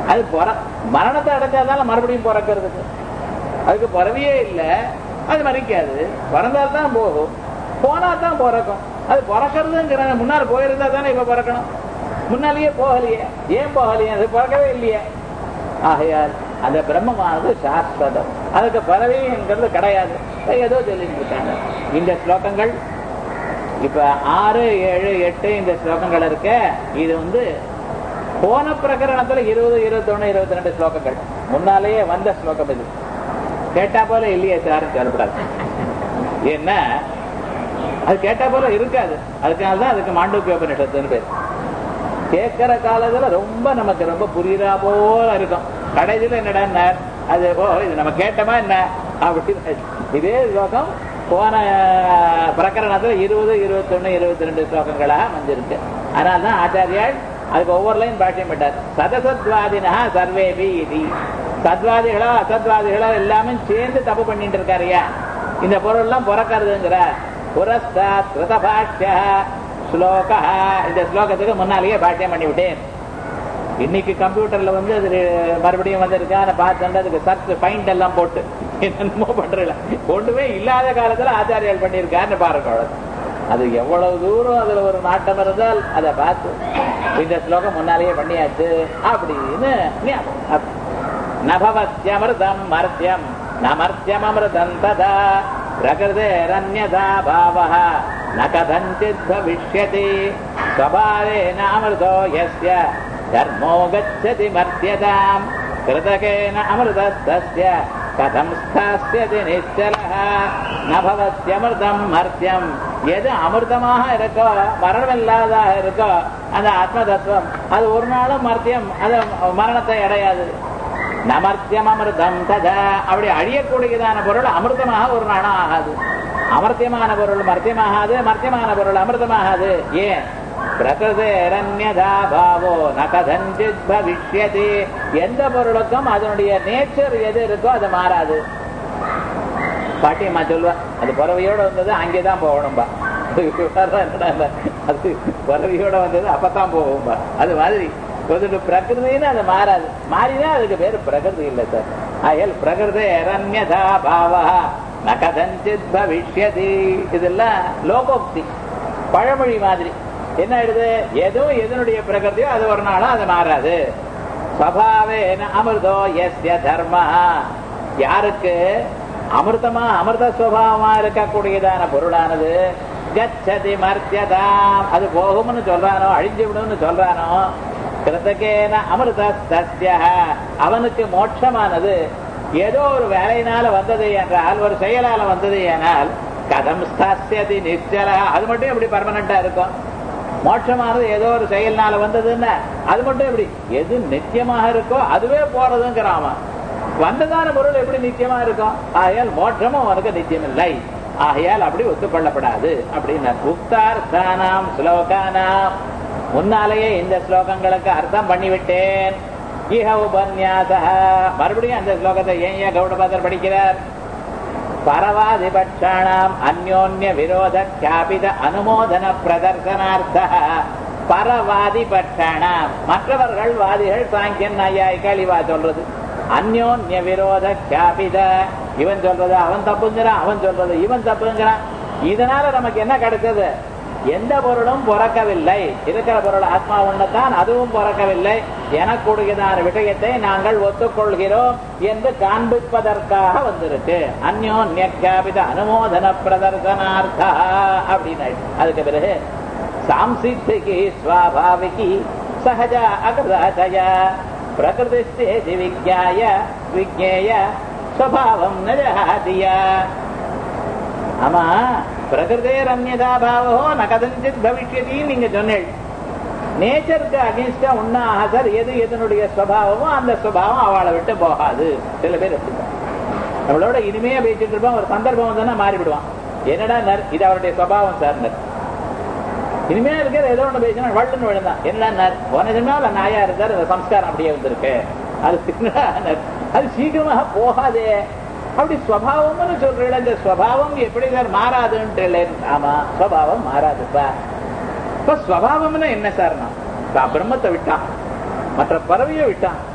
அது பிற மரணத்தை அடைஞ்சாதான மறுபடியும் பிறக்கிறதுக்கு அதுக்கு பிறவியே இல்லை அது மறிக்காது பிறந்தால் தான் போகும் போனா தான் பிறக்கும் அது பிறக்கிறதுங்கிற முன்னால் போயிருந்தா தானே இப்ப பிறக்கணும் முன்னாலேயே போகலையே ஏன் போகலையே அது பிறக்கவே இல்லையே ஆகையால் அந்த பிரம்மமானது சாஸ்வதம் அதுக்கு பிறவிங்கிறது கிடையாது ஏதோ சொல்லிட்டு இருக்காங்க இந்த ஸ்லோகங்கள் இப்ப ஆறு ஏழு எட்டு இந்த ஸ்லோகங்கள் இருக்க இது வந்து போன பிரகரணத்துல இருபது இருபத்தொன்னு இருபத்தி ரெண்டு ஸ்லோகங்கள் முன்னாலேயே வந்த ஸ்லோகம் இது கேட்டா போல இல்லையே சார் சொல்லப்படாது ஏன்னா அது கேட்டா போல இருக்காது அதுக்காக தான் அதுக்கு மாண்டூக்கிய உபநிஷத்துன்னு பேர் கேட்கிற காலத்துல ரொம்ப நமக்கு ரொம்ப புரியுறா போல இருக்கும் கடைசியில என்னடா அது ஓ இது நம்ம கேட்டோமா என்ன அப்படின்னு இதே ஸ்லோகம் போன பிரகரணத்துல இருபது இருபத்தொன்னு இருபத்தி ரெண்டு ஸ்லோகங்களா வந்திருக்கு அதனால தான் ஆச்சாரியால் அதுக்கு ஒவ்வொரு லைன் பாட்டியம் விட்டார் சதசத்வாதினா சர்வேபி இது சத்வாதிகளோ அசத்வாதிகளோ எல்லாமே சேர்ந்து தப்பு பண்ணிட்டு இருக்காருயா இந்த பொருள் எல்லாம் பிறக்கிறதுங்கிறார் புரஸ்தாத் கிருதபாஷ்ய ஸ்லோகா இந்த ஸ்லோகத்துக்கு முன்னாலேயே பாட்டியம் பண்ணி விட்டேன் இன்னைக்கு கம்ப்யூட்டர்ல வந்து அது மறுபடியும் வந்திருக்கா அதை பார்த்து அதுக்கு சர்ச் பைண்ட் எல்லாம் போட்டு என்னமோ பண்றல ஒண்ணுமே இல்லாத காலத்துல ஆச்சாரியால் பண்ணியிருக்காருன்னு பாருங்க அது எவ்வளவு தூரம் அதுல ஒரு நாட்டம் இருந்தால் அதை பார்த்து இந்த ஸ்லோகம் முன்னாலேயே பண்ணியாச்சு அப்படின்னு நபவத்தியமிருதம் மர்த்தியம் நமர்த்தியம் அமிர்தம் ததா பிரகிருதேரன்யதா பாவः न कथञ्चित् भविष्यति स्वभावेन अमृतो यस्य धर्मो गच्छति मर्त्यताम् कृतकेन अमृतस्तस्य कथं स्थास्यति निश्चलः न भवत्यமிர்தம் மர்த்தியம் எது அமிர்தமாக இருக்கோ மரணமில்லாதாக இருக்கோ அந்த ஆத்ம தத்துவம் அது ஒரு நாளும் மர்த்தியம் அது மரணத்தை அடையாது நமர்த்தியம் அமிர்தம் ததா அப்படி அழியக்கூடியதான பொருள் அமிர்தமாக ஒரு நாளும் ஆகாது அமர்த்தியமான பொருள் மர்த்தியமாகாது மர்த்தியமான பொருள் அமிர்தமாகாது ஏன் பிரகிருதேரண்யதா பாவோ ந கதஞ்சித் பவிஷ்யதி எந்த பொருளுக்கும் அதனுடைய நேச்சர் எது இருக்கோ அது மாறாது பாட்டியம்மா சொல்லுவா அது பறவையோட வந்தது அங்கேதான் போகணும்பா அது பறவையோட வந்தது அப்பதான் போகும்பா அது மாதிரி ஒரு பிரகிருதின்னு அது மாறாது மாறினா அதுக்கு பேரு பிரகிருதி இல்லை சார் ஆயல் பிரகிருதி அரண்யதா பாவா ந கதஞ்சித் பவிஷ்யதி இதெல்லாம் லோகோக்தி பழமொழி மாதிரி என்ன ஆயிடுது ஏதோ எதனுடைய பிரகிருதியோ அது ஒரு நாளும் அது மாறாது ஸ்வபாவே அமிர்தோ எஸ்ய தர்ம யாருக்கு அமிர்தமா அமிர்த சுவாவமா இருக்கக்கூடியதான பொருளானது கச்சதி மர்த்தியதாம் அது போகும்னு சொல்றானோ அழிஞ்சு விடும்னு சொல்றானோ கிருத்தகேன அமிர்த சத்திய அவனுக்கு மோட்சமானது ஏதோ ஒரு வேலையினால வந்தது என்றால் ஒரு செயலால வந்தது ஏனால் கதம் ஸ்தாசியதி நிச்சல அது மட்டும் எப்படி பர்மனண்டா இருக்கும் மோட்சமானது ஏதோ ஒரு செயல்னால வந்ததுன்னா அது மட்டும் எப்படி எது நித்தியமாக இருக்கோ அதுவே போறதுங்கிறாம வந்ததான பொருள் எப்படி நித்தியமா இருக்கும் ஆகையால் மோட்சமும் அவனுக்கு நித்தியம் இல்லை ஆகையால் அப்படி ஒத்துக்கொள்ளப்படாது அப்படின்னு உக்தார்த்தானாம் ஸ்லோகானாம் முன்னாலேயே இந்த ஸ்லோகங்களுக்கு அர்த்தம் பண்ணிவிட்டேன் இஹ உபன்யாச மறுபடியும் அந்த ஸ்லோகத்தை ஏன் ஏன் கௌடபாதர் படிக்கிறார் பரவாதிபட்சாணாம் அந்யோன்ய விரோத கியாபித அனுமோதன பிரதர்சனார்த்த பரவாதி பட்சாணாம் மற்றவர்கள் வாதிகள் சாங்கியன் நையாய்கள் இவா சொல்றது அந்யோன்ய விரோத கியாபித இவன் சொல்றது அவன் தப்புங்கிறான் அவன் சொல்றது இவன் தப்புங்கிறான் இதனால நமக்கு என்ன கிடைச்சது எந்த பொருளும் பிறக்கவில்லை இருக்கிற பொருள் ஆத்மா ஒண்ணுதான் அதுவும் பிறக்கவில்லை எனக்கூடியதான விஷயத்தை நாங்கள் ஒத்துக்கொள்கிறோம் என்று காண்பிப்பதற்காக வந்திருக்கு அந்யோன்யாபித அனுமோதன பிரதர்சனார்த்தா அப்படின்னு அதுக்கு பிறகு சாம்சித்திகி ஸ்வாபாவிகி சகஜ அகிருதாதய பிரகிருதிஸ்தேதி விஜ்ஞாய விஜ்ஞேய ஸ்வபாவம் நஜாதிய ஆமா பிரகிருதேர் அந்நதா பாவோ ந கதஞ்சித் பவிஷ்யத்தின்னு நீங்க சொன்னீள் நேச்சருக்கு அகேன்ஸ்டா ஒன்னா சார் எது எதனுடைய சுவாவமோ அந்த சுவாவம் அவளை விட்டு போகாது சில பேர் எடுத்துப்பாங்க நம்மளோட இனிமையா பேசிட்டு இருப்பான் ஒரு சந்தர்ப்பம் வந்தா மாறிவிடுவான் என்னடா நர் இது அவருடைய சுவாவம் சார் நர் இனிமையா இருக்கிற ஏதோ ஒண்ணு பேசினா வள்ளுன்னு விழுந்தான் என்னடா நர் போன ஜென்மாவில் நாயா இருந்தார் அந்த சம்ஸ்காரம் அப்படியே வந்திருக்கு அது அது சீக்கிரமாக போகாதே அப்படி ஸ்வபாவம்னு சொல்றீங்களா இந்த ஸ்வபாவம் எப்படி சார் மாறாதுன்ட்டு ஆமா ஸ்வபாவம் மாறாதுப்பா இப்ப ஸ்வபாவம்னு என்ன சார்னா பிரம்மத்தை விட்டான் மற்ற பறவையை விட்டான்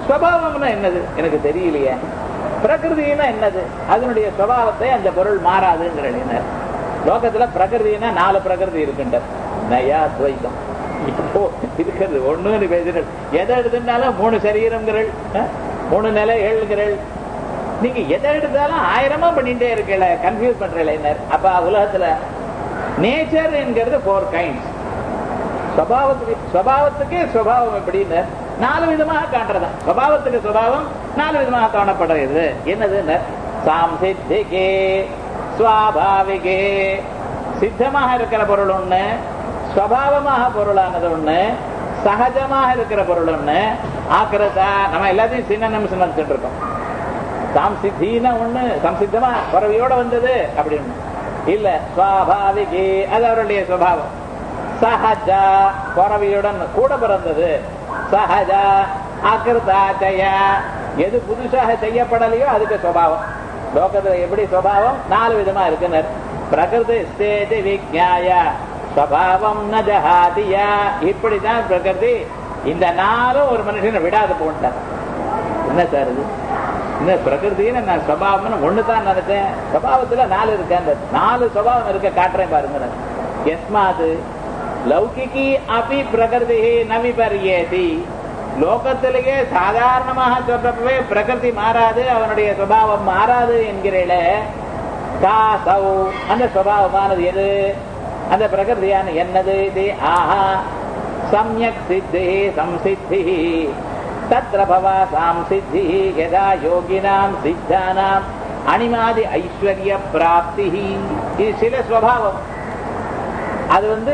ஸ்வபாவம்னா என்னது எனக்கு தெரியலையே பிரகிருதினா என்னது அதனுடைய சுவாவத்தை அந்த பொருள் மாறாதுங்கிற லோகத்துல பிரகிருதினா நாலு பிரகிருதி இருக்குன்ற நயா துவைத்தம் இப்போ இருக்கிறது ஒண்ணுன்னு பேசுறேன் எதை எடுத்துட்டாலும் மூணு சரீரம்ங்கிறள் அஹ், மூணு நிலை ஏழுங்கிறள் நீங்க எதை எடுத்தாலும் ஆயிரமா பண்ணிட்டே இருக்கல கன்ஃபியூஸ் பண்றல என்ன அப்ப உலகத்துல நேச்சர் என்கிறது ஃபோர் கைண்ட்ஸ் ஸ்வபாவத்துக்கு ஸ்வபாவத்துக்கே ஸ்வபாவம் எப்படின்னு நாலு விதமாக காட்டுறதா ஸ்வபாவத்துக்கு ஸ்வபாவம் நாலு விதமாக காணப்படுறது என்னதுன்னு சாம்சித்திகே சுவாபாவிகே சித்தமாக இருக்கிற பொருள் ஒண்ணு ஸ்வபாவமாக பொருளானது ஒண்ணு சகஜமாக இருக்கிற பொருள் ஒண்ணு ஆக்கிரதா நம்ம எல்லாத்தையும் சின்ன நிமிஷம் நினைச்சிட்டு இருக்கோம் சாம்சித்தின ஒண்ணு சம்சித்தமா பறவையோட வந்தது அப்படின்னு இல்ல சுவாபாவிகி அது அவருடைய சுவாவம் சஹஜா பறவையுடன் கூட பிறந்தது சஹஜா அகிருதா ஜயா எது புதுசாக செய்யப்படலையோ அதுக்கு சுவாவம் லோகத்துல எப்படி சுவாவம் நாலு விதமா இருக்குன்னு பிரகிருதி ஸ்தேதி விஜாய ஸ்வபாவம் ந ஜஹாதியா இப்படிதான் பிரகிருதி இந்த நாளும் ஒரு மனுஷனை விடாது போட்டார் என்ன சார் இது இந்த பிரகிருதின்னு நான் சுவாவம்னு ஒண்ணுதான் நினைச்சேன் சுவாவத்துல நாலு இருக்கு அந்த நாலு சுவாவம் இருக்க காட்டுறேன் பாருங்க எஸ்மாது லௌகிகி அபி பிரகிருதி நவிபரியேதி லோகத்திலேயே சாதாரணமாக சொல்றப்பவே பிரகிருதி மாறாது அவனுடைய சுபாவம் மாறாது என்கிறீள காசௌ அந்த சுபாவமானது எது அந்த பிரகிருதியான என்னது இது ஆஹா சம்யக் சித்தி சம்சித்தி தத்ர பவாசாம் சித்தி யதா யோகினாம் சித்தானாம் அனிமாதி ஐஸ்வர்ய பிராப்தி இது சில ஸ்வபாவம் அது வந்து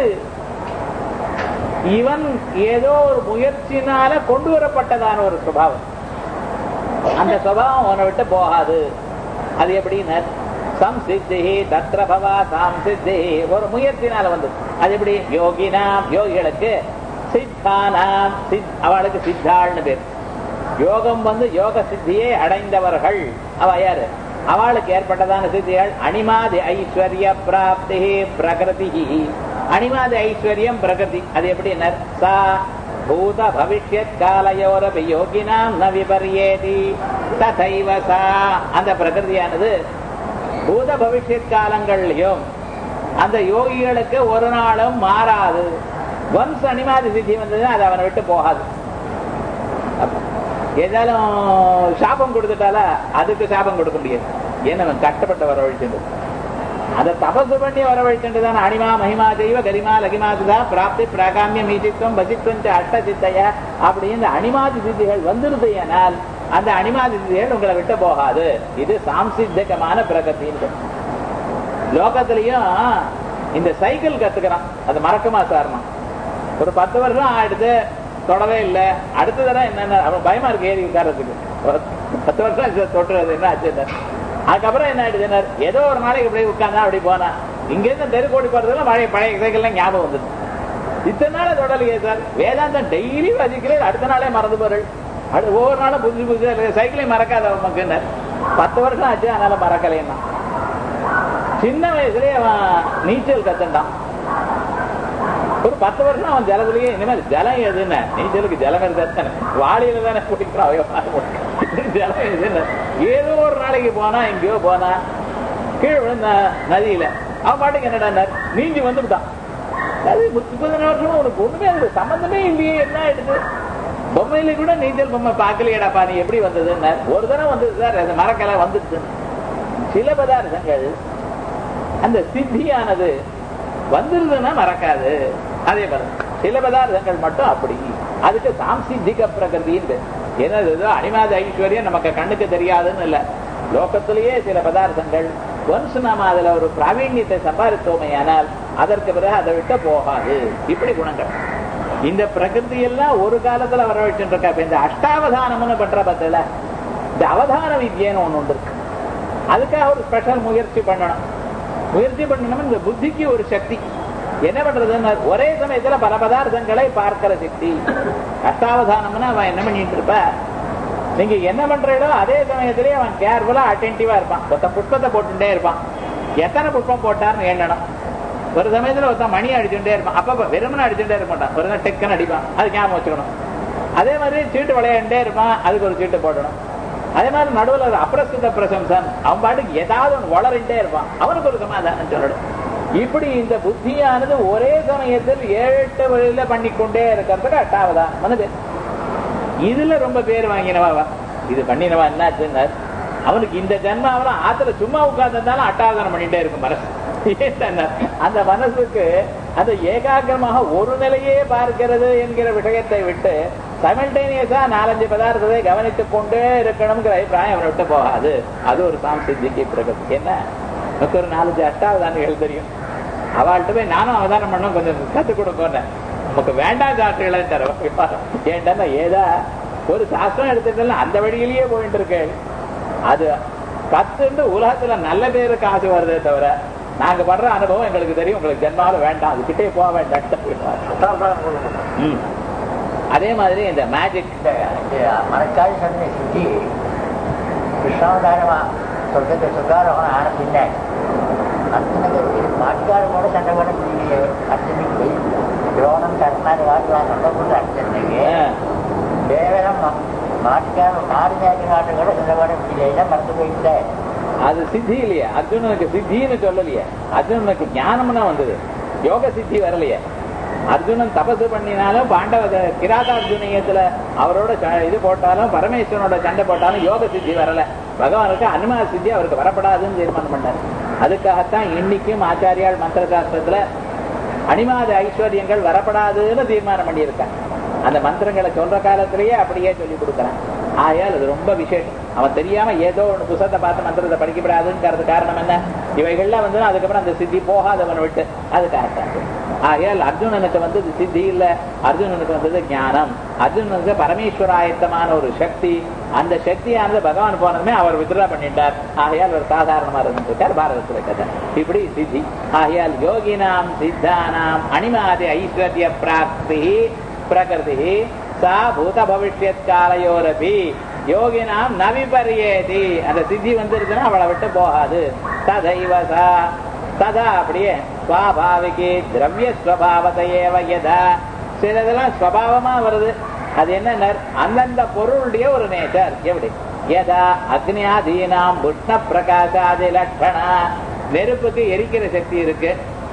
இவன் ஏதோ ஒரு முயற்சினால கொண்டு வரப்பட்டதான ஒரு சுபாவம் அந்த சுபாவம் அவனை விட்டு போகாது அது எப்படின்னு சம்சித்தி தத்ர பவா சம்சித்தி ஒரு முயற்சினால வந்து அது எப்படி யோகினாம் யோகிகளுக்கு சித்தானாம் சித் அவளுக்கு சித்தாள்னு பேர் யோகம் வந்து யோக சித்தியை அடைந்தவர்கள் அவ யாரு அவளுக்கு ஏற்பட்டதான சித்திகள் அனிமாதி ஐஸ்வர்ய பிராப்தி பிரகிருதி அனிமாதி ஐஸ்வர்யம் பிரகிருதி அது எப்படி சா பூத பவிஷ்யத் காலையோரபி யோகினாம் ந விபரியேதி ததைவ சா அந்த பிரகிருதியானது பூத பவிஷ்யத் காலங்கள்லயும் அந்த யோகிகளுக்கு ஒரு நாளும் மாறாது ஒன்ஸ் அனிமாதி சித்தி வந்ததுன்னா அது அவனை விட்டு போகாது ஏதாலும் சாபம் கொடுத்துட்டால அதுக்கு சாபம் கொடுக்க முடியாது ஏன்னா அவன் கஷ்டப்பட்டு வரவழைச்சுண்டு அதை தபசு பண்ணி வரவழைச்சுண்டு தான் அனிமா மகிமா தெய்வ கரிமா லகிமாதுதா பிராப்தி பிராகாமியம் மீதித்துவம் பசித்துவம் அட்ட சித்தைய அப்படின்னு அனிமாதி சித்திகள் வந்துருது ஏனால் அந்த அனிமாதி சித்திகள் உங்களை விட்டு போகாது இது சாம்சித்தகமான பிரகத்தின்னு லோகத்திலையும் இந்த சைக்கிள் கத்துக்கிறான் அது மறக்குமா சார்மா ஒரு பத்து வருஷம் ஆயிடுது தொடவே இல்ல அடுத்த தடவை என்னென்ன அவன் பயமா இருக்கு ஏறி உட்கார்றதுக்கு ஒரு பத்து வருஷம் ஆச்சு தொட்டுறது என்ன ஆச்சு அதுக்கப்புறம் என்ன ஆயிடுச்சுன்னா ஏதோ ஒரு நாளைக்கு இப்படி உட்கார்ந்தா அப்படி போனா இங்க இருந்து தெருக்கோடி போறதுல பழைய பழைய சைக்கிள்லாம் ஞாபகம் வந்தது இத்தனை நாள் தொடலையே சார் வேதாந்தம் டெய்லி வசிக்கிறேன் அடுத்த நாளே மறந்து போறேன் அது ஒவ்வொரு நாளும் புதுசு புதுசு சைக்கிளையும் மறக்காத நமக்கு பத்து வருஷம் ஆச்சு அதனால மறக்கலைன்னா சின்ன வயசுலயே அவன் நீச்சல் கத்துட்டான் ஒரு பத்து வருஷம் அவன் ஜலத்திலேயே இனிமேல் ஜலம் எதுன்னு நீச்சலுக்கு ஜலம் இருந்தா வாளியில தானே குடிக்கிறான் ஜலம் எதுன்னு ஏதோ ஒரு நாளைக்கு போனா எங்கேயோ போனா கீழே விழுந்த நதியில அவன் பாட்டுக்கு என்னடா நீஞ்சி வந்துட்டான் அது முப்பது வருஷமா உனக்கு ஒண்ணுமே அது சம்பந்தமே இல்லையே என்ன ஆயிடுது பொம்மையில கூட நீச்சல் பொம்மை பார்க்கலையடாப்பா நீ எப்படி வந்ததுன்னு ஒரு தடவை வந்தது சார் அந்த மரக்கலை வந்துடுச்சு சில பதார்த்தங்கள் அந்த சித்தியானது வந்துருதுன்னா மறக்காது அதே மாதிரி சில பதார்த்தங்கள் மட்டும் அப்படி அதுக்கு சாம்சித்திக பிரகிருதின்னு என்னது அனிமாத ஐஸ்வர்யம் நமக்கு கண்ணுக்கு தெரியாதுன்னு இல்ல லோகத்திலேயே சில பதார்த்தங்கள் ஒன்ஸ் நாம அதுல ஒரு பிராவீண்யத்தை சம்பாதித்தோமே ஆனால் அதற்கு பிறகு அதை விட்டு போகாது இப்படி குணங்கள் இந்த பிரகிருதி எல்லாம் ஒரு காலத்துல வர வச்சுட்டு இருக்கா இப்ப இந்த அஷ்டாவதானம்னு பண்ற பத்தில இந்த அவதான வித்யன்னு ஒண்ணு உண்டு இருக்கு அதுக்காக ஒரு ஸ்பெஷல் முயற்சி பண்ணணும் முயற்சி பண்ணணும் இந்த புத்திக்கு ஒரு சக்தி என்ன பண்றதுன்னு ஒரே சமயத்துல பல பதார்த்தங்களை பார்க்கிற சக்தி அஷ்டாவதானம்னா அவன் என்ன பண்ணிட்டு இருப்ப நீங்க என்ன பண்றீடோ அதே சமயத்திலேயே அவன் கேர்ஃபுல்லா அட்டென்டிவா இருப்பான் ஒருத்த புஷ்பத்தை போட்டுட்டே இருப்பான் எத்தனை புஷ்பம் போட்டார்னு எண்ணணும் ஒரு சமயத்துல ஒருத்தன் மணி அடிச்சுட்டே இருப்பான் அப்ப வெறுமனை அடிச்சுட்டே இருக்க மாட்டான் ஒரு டெக்கன் அடிப்பான் அது ஞாபகம் வச்சுக்கணும் அதே மாதிரி சீட்டு விளையாண்டே இருப்பான் அதுக்கு ஒரு சீட்டு போடணும் அதே மாதிரி நடுவில் ஒரு அப்பிரசித்த பிரசம்சன் அவன் பாட்டுக்கு ஏதாவது ஒன்று வளரிட்டே இருப்பான் அவனுக்கு ஒரு சமாதானம் சொல்லணும் இப்படி இந்த புத்தியானது ஒரே சமயத்தில் ஏழு எட்டு வழியில பண்ணிக்கொண்டே இருக்கிறதுக்கு அட்டாவதா மனது இதுல ரொம்ப பேர் வாங்கினவா இது பண்ணினவா என்னாச்சுன்னா அவனுக்கு இந்த ஜென்மாவில ஆத்துல சும்மா உட்கார்ந்திருந்தாலும் அட்டாதானம் பண்ணிட்டே இருக்கும் மனசு ஏன்னா, அந்த மனசுக்கு அந்த ஏகாகிரமாக ஒரு நிலையே பார்க்கிறது என்கிற விஷயத்தை விட்டு சைமல்டேனியஸா நாலஞ்சு பதார்த்தத்தை கவனித்துக் கொண்டே இருக்கணுங்கிற அபிப்பிராயம் அவனை விட்டு போகாது அது ஒரு சாம்சித்திக்கு பிரகதி என்ன எனக்கு ஒரு நாலஞ்சு அஷ்டாவதானிகள் தெரியும் அவள்கிட்ட போய் நானும் அவதானம் பண்ண கொஞ்சம் கற்றுக் கொடுக்கணும் நமக்கு வேண்டாம் சாஸ்திரங்களை தர ஏன்டா ஏதா ஒரு சாஸ்திரம் எடுத்துட்டா அந்த வழியிலேயே போயிட்டு இருக்கு அது கத்துண்டு உலகத்துல நல்ல பேரு காசு வருதே தவிர நாங்க படுற அனுபவம் எங்களுக்கு தெரியும் உங்களுக்கு ஜென்மாவில் வேண்டாம் அது கிட்டே போக வேண்டாம் ம். அதே மாதிரி இந்த மேஜிக் இந்த இந்த மனக்கால் சொன்ன சித்தி கிருஷ்ணாவதாரமா சொர்க்கத்தை சுகாரோகம் ஆன பின்ன அர்ஜுனுக்கு மாட்டுக்காரனோட சண்டை போட முடியலையே அர்ஜுனுக்கு துரோணம் கர்ணாதி வாட்டுவான் சண்டை போட்டு அர்ஜுனுக்கு கேவலம் மாட்டுக்காரன் மாடு மேய்க்க நாட்டுகளோட சண்டை போட முடியல மறந்து போயிட்டு அது சித்தி இல்லையா அர்ஜுனனுக்கு சித்தின்னு சொல்லலையே அர்ஜுனனுக்கு ஞானம்னா வந்தது யோக சித்தி வரலையே அர்ஜுனன் தபசு பண்ணினாலும் பாண்டவ கிராதார்ஜுனியத்துல அவரோட ச- இது போட்டாலும் பரமேஸ்வரனோட சண்டை போட்டாலும் யோக சித்தி வரல பகவானுக்கு அனுமா சித்தி அவருக்கு வரப்படாதுன்னு தீர்மானம் பண்ணார் அதுக்காகத்தான் இன்னைக்கும் ஆச்சாரியால் மந்திர சாஸ்திரத்துல அனிமாத ஐஸ்வர்யங்கள் வரப்படாதுன்னு தீர்மானம் பண்ணியிருக்கான் அந்த மந்திரங்களை சொல்ற காலத்திலேயே அப்படியே சொல்லி கொடுக்குறான் ஆகையால் அது ரொம்ப விசேஷம் அவன் தெரியாம ஏதோ ஒன்று புத்தகத்தை பார்த்து மந்திரத்தை படிக்கப்படாதுங்கிறது காரணம் என்ன இவைகள்லாம் வந்து அதுக்கப்புறம் அந்த சித்தி போகாதவன் விட்டு அதுக்காகத்தான் ஆகையால் அர்ஜுனனுக்கு வந்தது சித்தி இல்ல அர்ஜுனனுக்கு வந்தது ஞானம் அர்ஜுனனுக்கு பரமேஸ்வராயத்தமான ஒரு சக்தி அந்த சக்தியானது பகவான் போனதுமே அவர் வித்ரா பண்ணிட்டார் ஆகையால் ஒரு சாதாரணமா இருந்திருக்கார் பாரதத்துல கதை இப்படி சித்தி ஆகையால் யோகினாம் சித்தானாம் அனிமாதி ஐஸ்வர்ய பிராப்தி பிரகிருதி சா பூத பவிஷ்யத் காலையோரபி யோகினாம் நவிபரியேதி அந்த சித்தி வந்துருச்சுன்னா அவளை விட்டு போகாது ததைவ சா ததா அப்படியே சுவாபாவிகி திரவிய ஸ்வபாவதையேவ யதா சிலதெல்லாம் ஸ்வபாவமா வருது அது என்ன அந்தந்த பொருளுடைய ஒரு நேச்சர் எப்படி யதா அக்னியாதீனாம் புஷ்ண பிரகாசாதி லட்சணா நெருப்புக்கு எரிக்கிற சக்தி இருக்கு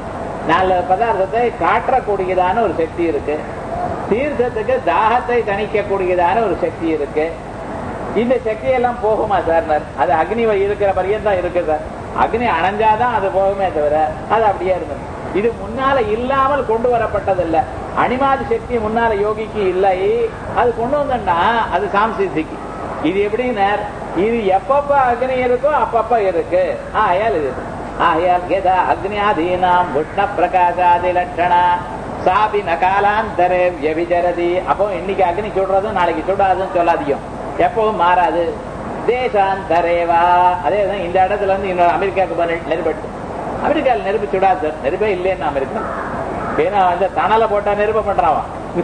நாலு பதார்த்தத்தை காற்றக்கூடியதான ஒரு சக்தி இருக்கு தீர்த்தத்துக்கு தாகத்தை தணிக்கக்கூடியதான ஒரு சக்தி இருக்கு இந்த சக்தி எல்லாம் போகுமா சார் அது அக்னி இருக்கிற பரியந்தம் இருக்கு சார் அக்னி அணைஞ்சாதான் அது போகுமே தவிர அது அப்படியே இருந்தது இது முன்னால இல்லாமல் கொண்டு வரப்பட்டதில்ல அனிமாதி சக்தி முன்னால யோகிக்கு இல்லை அது கொண்டு வந்தோம்னா அது சாம்சித்திக்கு இது எப்படின்னா இது எப்பப்ப அக்னி இருக்கோ அப்பப்ப இருக்கு ஆயால் இது ஆயால் எதா அக்னியாதீனாம் உஷ்ண பிரகாசாதி லட்சணா சாபி நகாலாந்தரே வியபிச்சரதி அப்போ இன்னைக்கு அக்னி சுடுறதும் நாளைக்கு சுடாதுன்னு சொல்லாதீங்க எப்பவும் மாறாது தேசாந்தரேவா அதே தான் இந்த இடத்துல இருந்து இன்னொரு அமெரிக்காவுக்கு போன நெருப்பட்டு அமெரிக்காவில் நெருப்பு சுடாது சார் நெருப்பே இல்லைன்னு அமெரிக்கா ஏன்னா வந்து தணலை போட்டா நெருப்ப பண்றான்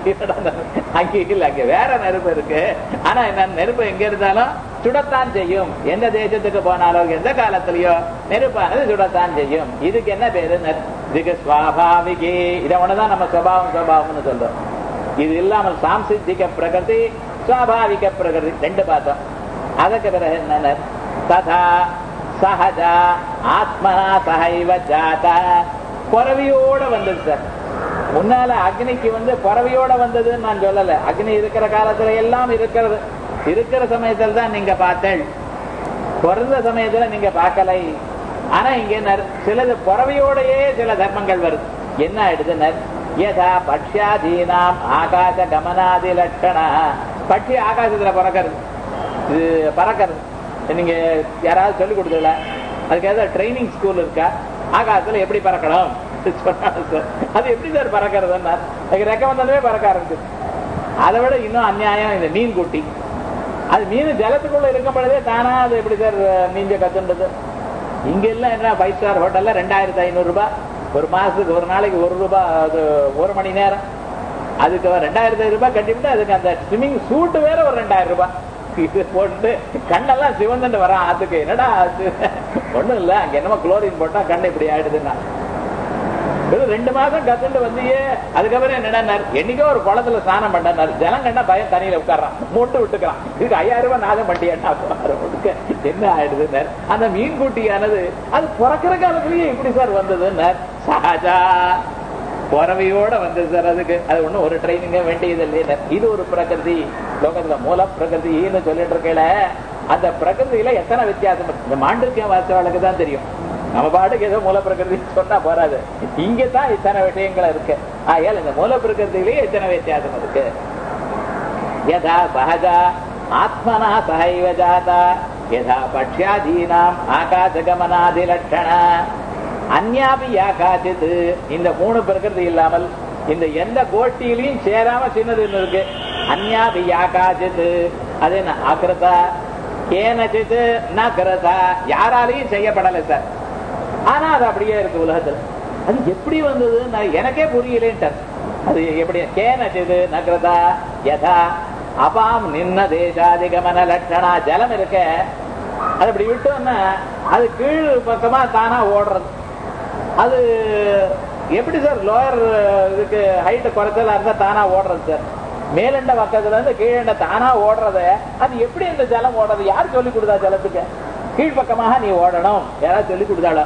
அங்கே இல்ல அங்க வேற நெருப்பு இருக்கு ஆனா என்ன நெருப்பு எங்க இருந்தாலும் சுடத்தான் செய்யும் எந்த தேசத்துக்கு போனாலும் எந்த காலத்திலயோ நெருப்பானது சுடத்தான் செய்யும் இதுக்கு என்ன பேரு நெரு- இதுக்கு சுவாபாவிகி இதை ஒண்ணுதான் நம்ம சுவாவம் சுவாவம்னு சொல்றோம் இது இல்லாமல் சாம்சித்திக பிரகிருதி சுவாபாவிக பிரகிருதி ரெண்டு பார்த்தோம் அதுக்கு பிறகு என்ன ததா சஹஜா ஆத்மனா சஹைவ ஜாதா குறவியோட வந்தது சார் முன்னால அக்னிக்கு வந்து பறவையோட வந்ததுன்னு நான் சொல்லல அக்னி இருக்கிற காலத்துல எல்லாம் இருக்கிறது இருக்கிற சமயத்துல தான் நீங்க பார்த்தேள் பிறந்த சமயத்துல நீங்க பார்க்கலை ஆனா இங்க நர்- சிலது பறவையோடயே சில தர்மங்கள் வருது என்ன ஆயிடுதுனர் யதா பட்சியாதீனாம் ஆகாச கமனாதி லட்சணா பட்சி ஆகாசத்துல பறக்கிறது இது பறக்கிறது நீங்க யாராவது சொல்லி கொடுத்தல அதுக்கு ஏதாவது ட்ரைனிங் ஸ்கூல் இருக்கா ஆகாசத்துல எப்படி பறக்கணும் சொன்னாங்க சார். அது எப்படி சார் பறக்கிறதுன்னா அதுக்கு ரெக்க வந்ததுமே பறக்க ஆரம்பிச்சு அதை விட இன்னும் அநியாயம் இந்த மீன் குட்டி அது மீன் ஜலத்துக்குள்ள இருக்கும் பொழுதே தானா அது எப்படி சார் நீஞ்ச கத்துன்றது இங்க எல்லாம் என்ன ஃபைவ் ஸ்டார் ஹோட்டல்ல ரெண்டாயிரத்தி ஐநூறு ரூபாய் ஒரு மாசத்துக்கு ஒரு நாளைக்கு ஒரு ரூபாய் அது ஒரு மணி நேரம் அதுக்கு ரெண்டாயிரத்தி ஐநூறு ரூபாய் கட்டிவிட்டு அதுக்கு அந்த ஸ்விம்மிங் சூட்டு வேற ஒரு ரெண்டாயிரம் ரூபாய் இது போட்டு கண்ணெல்லாம் சிவந்துட்டு வரான் அதுக்கு என்னடா ஆச்சு ஒண்ணும் இல்ல அங்க என்னமோ குளோரின் போட்டா கண்ணு இப்படி ஆயிடுதுன்னா வெறும் ரெண்டு மாசம் கத்துட்டு வந்தியே அதுக்கப்புறம் என்னடா என்னைக்கோ ஒரு குளத்துல ஸ்நானம் பண்ணார் ஜலம் கண்டா பயம் தண்ணியில உட்கார்றான் மூட்டு விட்டுக்கிறான் இதுக்கு ஐயாயிரம் ரூபாய் நாதம் பண்ணியாட்டா என்ன ஆயிடுது அந்த மீன் குட்டியானது அது பிறக்கிற காலத்திலேயே இப்படி சார் வந்தது சஹஜா புறவையோட வந்தது சார் அதுக்கு அது ஒண்ணும் ஒரு ட்ரைனிங்க வேண்டியது இல்லையே இது ஒரு பிரகிருதி லோகத்துல மூல பிரகிருதின்னு சொல்லிட்டு இருக்கல அந்த பிரகிருதியில எத்தனை வித்தியாசம் இருக்கு? இந்த மாண்டிருக்கிய வாசவாளுக்கு தான் தெரியும் நம்ம பாட்டுக்கு ஏதோ மூல பிரகிருதி சொன்னா போறாது இங்க தான் இத்தனை விஷயங்கள் இருக்கு ஆகையால் இந்த மூல பிரகிருதியிலேயே எத்தனை வித்தியாசம் இருக்கு யதா சகஜா ஆத்மனா சகைவ ஜாதா யதா பட்சியாதீனாம் ஆகாசகமனாதி லட்சண அந்யாபி யா காச்சித் இந்த மூணு பிரகிருதி இல்லாமல் இந்த எந்த கோட்டியிலையும் சேராம சின்னது ஒண்ணு இருக்கு அந்யாபி யா காச்சித் அது என்ன ஆக்கிரதா கேனச்சித் ந கிருதா யாராலையும் செய்யப்படலை சார் ஆனா அது அப்படியே இருக்கு உலகத்துல அது எப்படி வந்தது நான் எனக்கே புரியலேன்ட்டார் அது எப்படி கேனச்சித் நகிருதா யதா அபாம் நின்ன தேசாதிகமன லட்சணா ஜலம் இருக்க அது இப்படி விட்டோம்னா அது கீழ் பக்கமா தானா ஓடுறது அது எப்படி சார் லோயர் இதுக்கு ஹைட் குறைச்சலா இருந்தா தானா ஓடுறது சார் மேலண்ட பக்கத்துல இருந்து கீழண்ட தானா ஓடுறத அது எப்படி இந்த ஜலம் ஓடுறது யார் சொல்லி கொடுத்தா ஜலத்துக்கு கீழ்ப்பக்கமாக நீ ஓடணும் யாராவது சொல்லி கொடுத்தாளா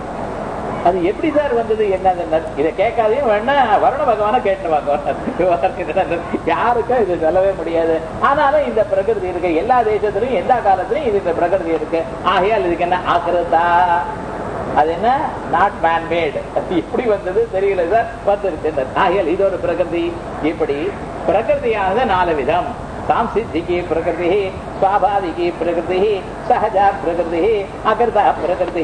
அது எப்படி சார் வந்தது என்ன இதை கேட்காதையும் வேணா வருண பகவான கேட்டு வாங்க யாருக்கும் இது சொல்லவே முடியாது ஆனாலும் இந்த பிரகிருதி இருக்கு எல்லா தேசத்திலையும் எந்த காலத்திலையும் இது இந்த பிரகிருதி இருக்கு ஆகையால் இதுக்கு என்ன ஆக்கிரதா அது என்ன நாட் மேன் மேட் எப்படி வந்தது தெரியல சார் வந்துருச்சு ஆகையால் இது ஒரு பிரகிருதி இப்படி பிரகிருதியானது நாலு விதம் சாம்சித்திகி பிரகிருதி சுவாபாவிகி பிரகிருதி சகஜா பிரகிருதி அகிருதா பிரகிருதி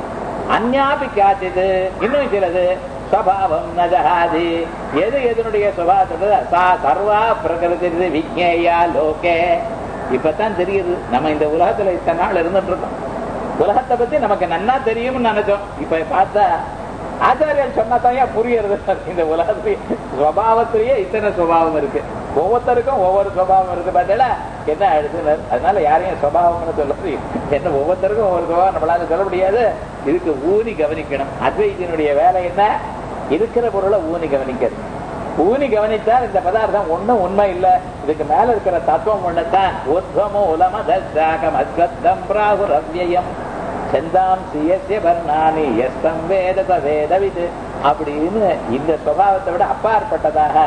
அந்யாபி காச்சிது இன்னும் சிலது ஸ்வபாவம் நஜாதி எது எதனுடைய சுபாவத்தை சா சர்வா பிரகிருதி விஜ்ஞேயா லோகே இப்பதான் தெரியுது நம்ம இந்த உலகத்துல இத்தனை நாள் இருந்துட்டு இருக்கோம் உலகத்தை பத்தி நமக்கு நன்னா தெரியும்னு நினைச்சோம் இப்ப பார்த்தா ஆச்சாரியர் சொன்னதான் புரியுறது இந்த உலகத்திலேயே சுவாவத்திலேயே இத்தனை சுபாவம் இருக்கு ஒவ்வொருத்தருக்கும் ஒவ்வொரு சுபாவம் இருக்கு பார்த்தா என்ன ஆயிடுச்சு அதனால யாரையும் சுபாவம்னு சொல்ல என்ன ஒவ்வொருத்தருக்கும் ஒவ்வொரு சுபாவம் நம்மளால சொல்ல முடியாது இதுக்கு ஊனி கவனிக்கணும் அத்வைத்தினுடைய வேலை என்ன இருக்கிற பொருளை ஊனி கவனிக்கிறது ஊனி கவனித்தால் இந்த பதார்த்தம் ஒண்ணும் உண்மை இல்ல இதுக்கு மேல இருக்கிற தத்துவம் ஒண்ணுதான் உத்வமோ உலம தம் அஸ்வத்தம் பிராகுரவ்யம் செந்தாம் சியசிய வர்ணானி எஸ்தம் வேத வேதவிது அப்படின்னு இந்த சுபாவத்தை விட அப்பாற்பட்டதாக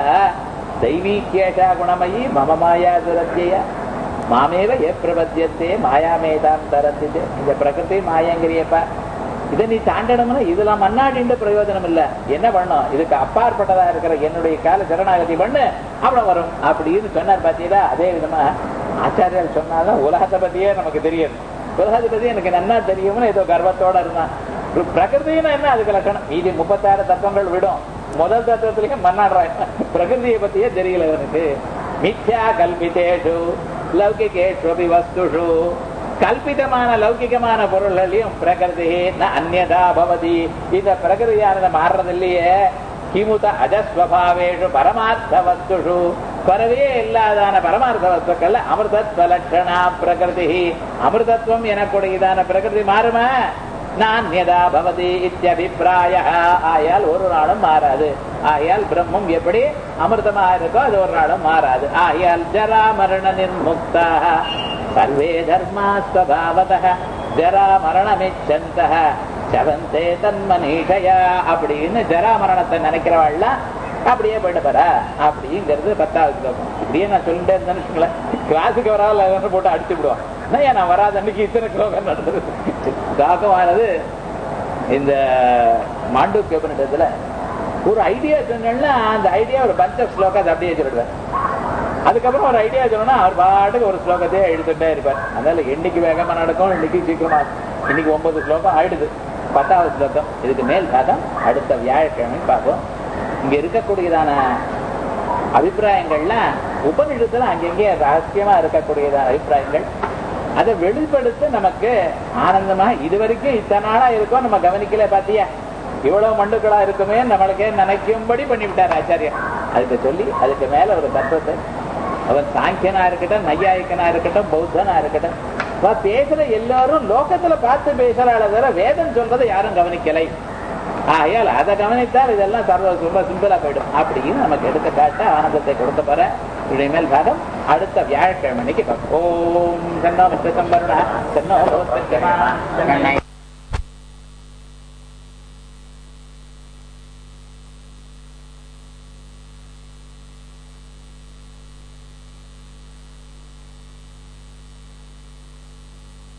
தெய்வீகேஷா குணமயி மம மாயா துரத்திய மாமேவ எ பிரபத்தியத்தே மாயாமேதாம் தரத்திது இந்த பிரகிருதி மாயங்கிரியப்பா இதை நீ தாண்டணும்னா இதுல மண்ணாடின்ற பிரயோஜனம் இல்ல என்ன பண்ணும் இதுக்கு அப்பாற்பட்டதா இருக்கிற என்னுடைய கால சரணாகதி பண்ணு அவ்வளவு வரும் அப்படின்னு சொன்னார் பாத்தீங்களா அதே விதமா ஆச்சாரியர் சொன்னாதான் உலகத்தை பத்தியே நமக்கு தெரியும் உலகத்தை பத்தி எனக்கு நன்னா தெரியும்னு ஏதோ கர்வத்தோட இருந்தான் பிரகிருதினா என்ன அதுக்கு லட்சணம் மீதி முப்பத்தாறு தத்துவங்கள் விடும் முதல் தத்துவத்திலேயே மன்னாடுறான் பிரகிருதியை பத்தியே தெரியல அவனுக்கு மித்யா கல்பித்தேஷு லௌகிகேஷு வஸ்துஷு கல்பிதமான லௌகிகமான பொருள்களையும் பிரகிருதி அந்நதா பவதி இந்த பிரகிருதியானது மாறுறதில்லையே கிமுத அஜஸ்வபாவேஷு பரமார்த்த வஸ்துஷு குறவே இல்லாதான பரமார்த்த வஸ்துக்கள் அமிர்தத்வ லட்சணா பிரகிருதி அமிர்தத்துவம் எனக்கூடியதான பிரகிருதி மாறுமா நான்யதா பவதி இத்தியபிப்பிராய ஆயால் ஒரு நாளும் மாறாது ஆயால் பிரம்மம் எப்படி அமிர்தமா இருக்கோ அது ஒரு நாளும் மாறாது ஆயால் ஜரா மரண நிர்முக்தா சர்வே தர்மா ஸ்வபாவத ஜரா மரணமிச்சந்த சவந்தே தன்மனீஷயா அப்படின்னு ஜரா மரணத்தை நினைக்கிறவாள்லாம் அப்படியே போயிட்டு போற அப்படிங்கிறது பத்தாவது ஸ்லோகம் இப்படியே நான் சொல்லிட்டே இருந்தேன்னு வச்சுங்களேன் கிளாஸுக்கு வராத போட்டு அடிச்சு விடுவான் என்ன நான் வராத அன்னைக்கு இத்தனை ஸ்லோகம் நடந்தது தாக்கமானது இந்த மாண்டூக்கிய உபநிடத்துல ஒரு ஐடியா சொன்னா அந்த ஐடியா ஒரு பஞ்ச் ஆஃப் ஸ்லோகாஸ் அப்படியே சொல்லிடுவேன் அதுக்கப்புறம் ஒரு ஐடியா சொன்னா அவர் பாட்டுக்கு ஒரு ஸ்லோகத்தையே எழுதிட்டே இருப்பார் அதனால என்னைக்கு வேகமா நடக்கும் இன்னைக்கு சீக்கிரமா இன்னைக்கு ஒன்பது ஸ்லோகம் ஆயிடுது பத்தாவது ஸ்லோகம் இதுக்கு மேல் பாதம் அடுத்த வியாழக்கிழமை பார்ப்போம் இங்க இருக்கக்கூடியதான அபிப்பிராயங்கள்லாம் உபநிஷத்துல அங்கங்கே ரகசியமா இருக்கக்கூடியதான அபிப்பிராயங்கள் அதை வெளிப்படுத்த நமக்கு ஆனந்தமா இது வரைக்கும் இத்தனை நாளா இருக்கோம் நம்ம கவனிக்கல பாத்தியா இவ்வளவு மண்டுக்களா இருக்குமே நம்மளுக்கே நினைக்கும்படி பண்ணிவிட்டார் ஆச்சாரியர் அதுக்கு சொல்லி அதுக்கு மேல ஒரு தத்துவத்தை அவன் சாங்கியனா இருக்கட்டும் நையாயிக்கனா இருக்கட்டும் பௌத்தனா இருக்கட்டும் பேசுற எல்லாரும் லோகத்துல பார்த்து பேசுறாள் தவிர வேதம் சொல்றதை யாரும் கவனிக்கலை ஆகையால் அதை கவனித்தால் இதெல்லாம் சர்வ ரொம்ப சிம்பிளா போயிடும் அப்படின்னு நமக்கு எடுக்க காட்ட ஆனந்தத்தை கொடுக்க போற இனிமேல் பாகம் அடுத்த வியாழக்கிழமைக்கு பார்ப்போம் ஓம் சன்னோ மிஸ்ரம் வருணா சன்னோ சத்தியமா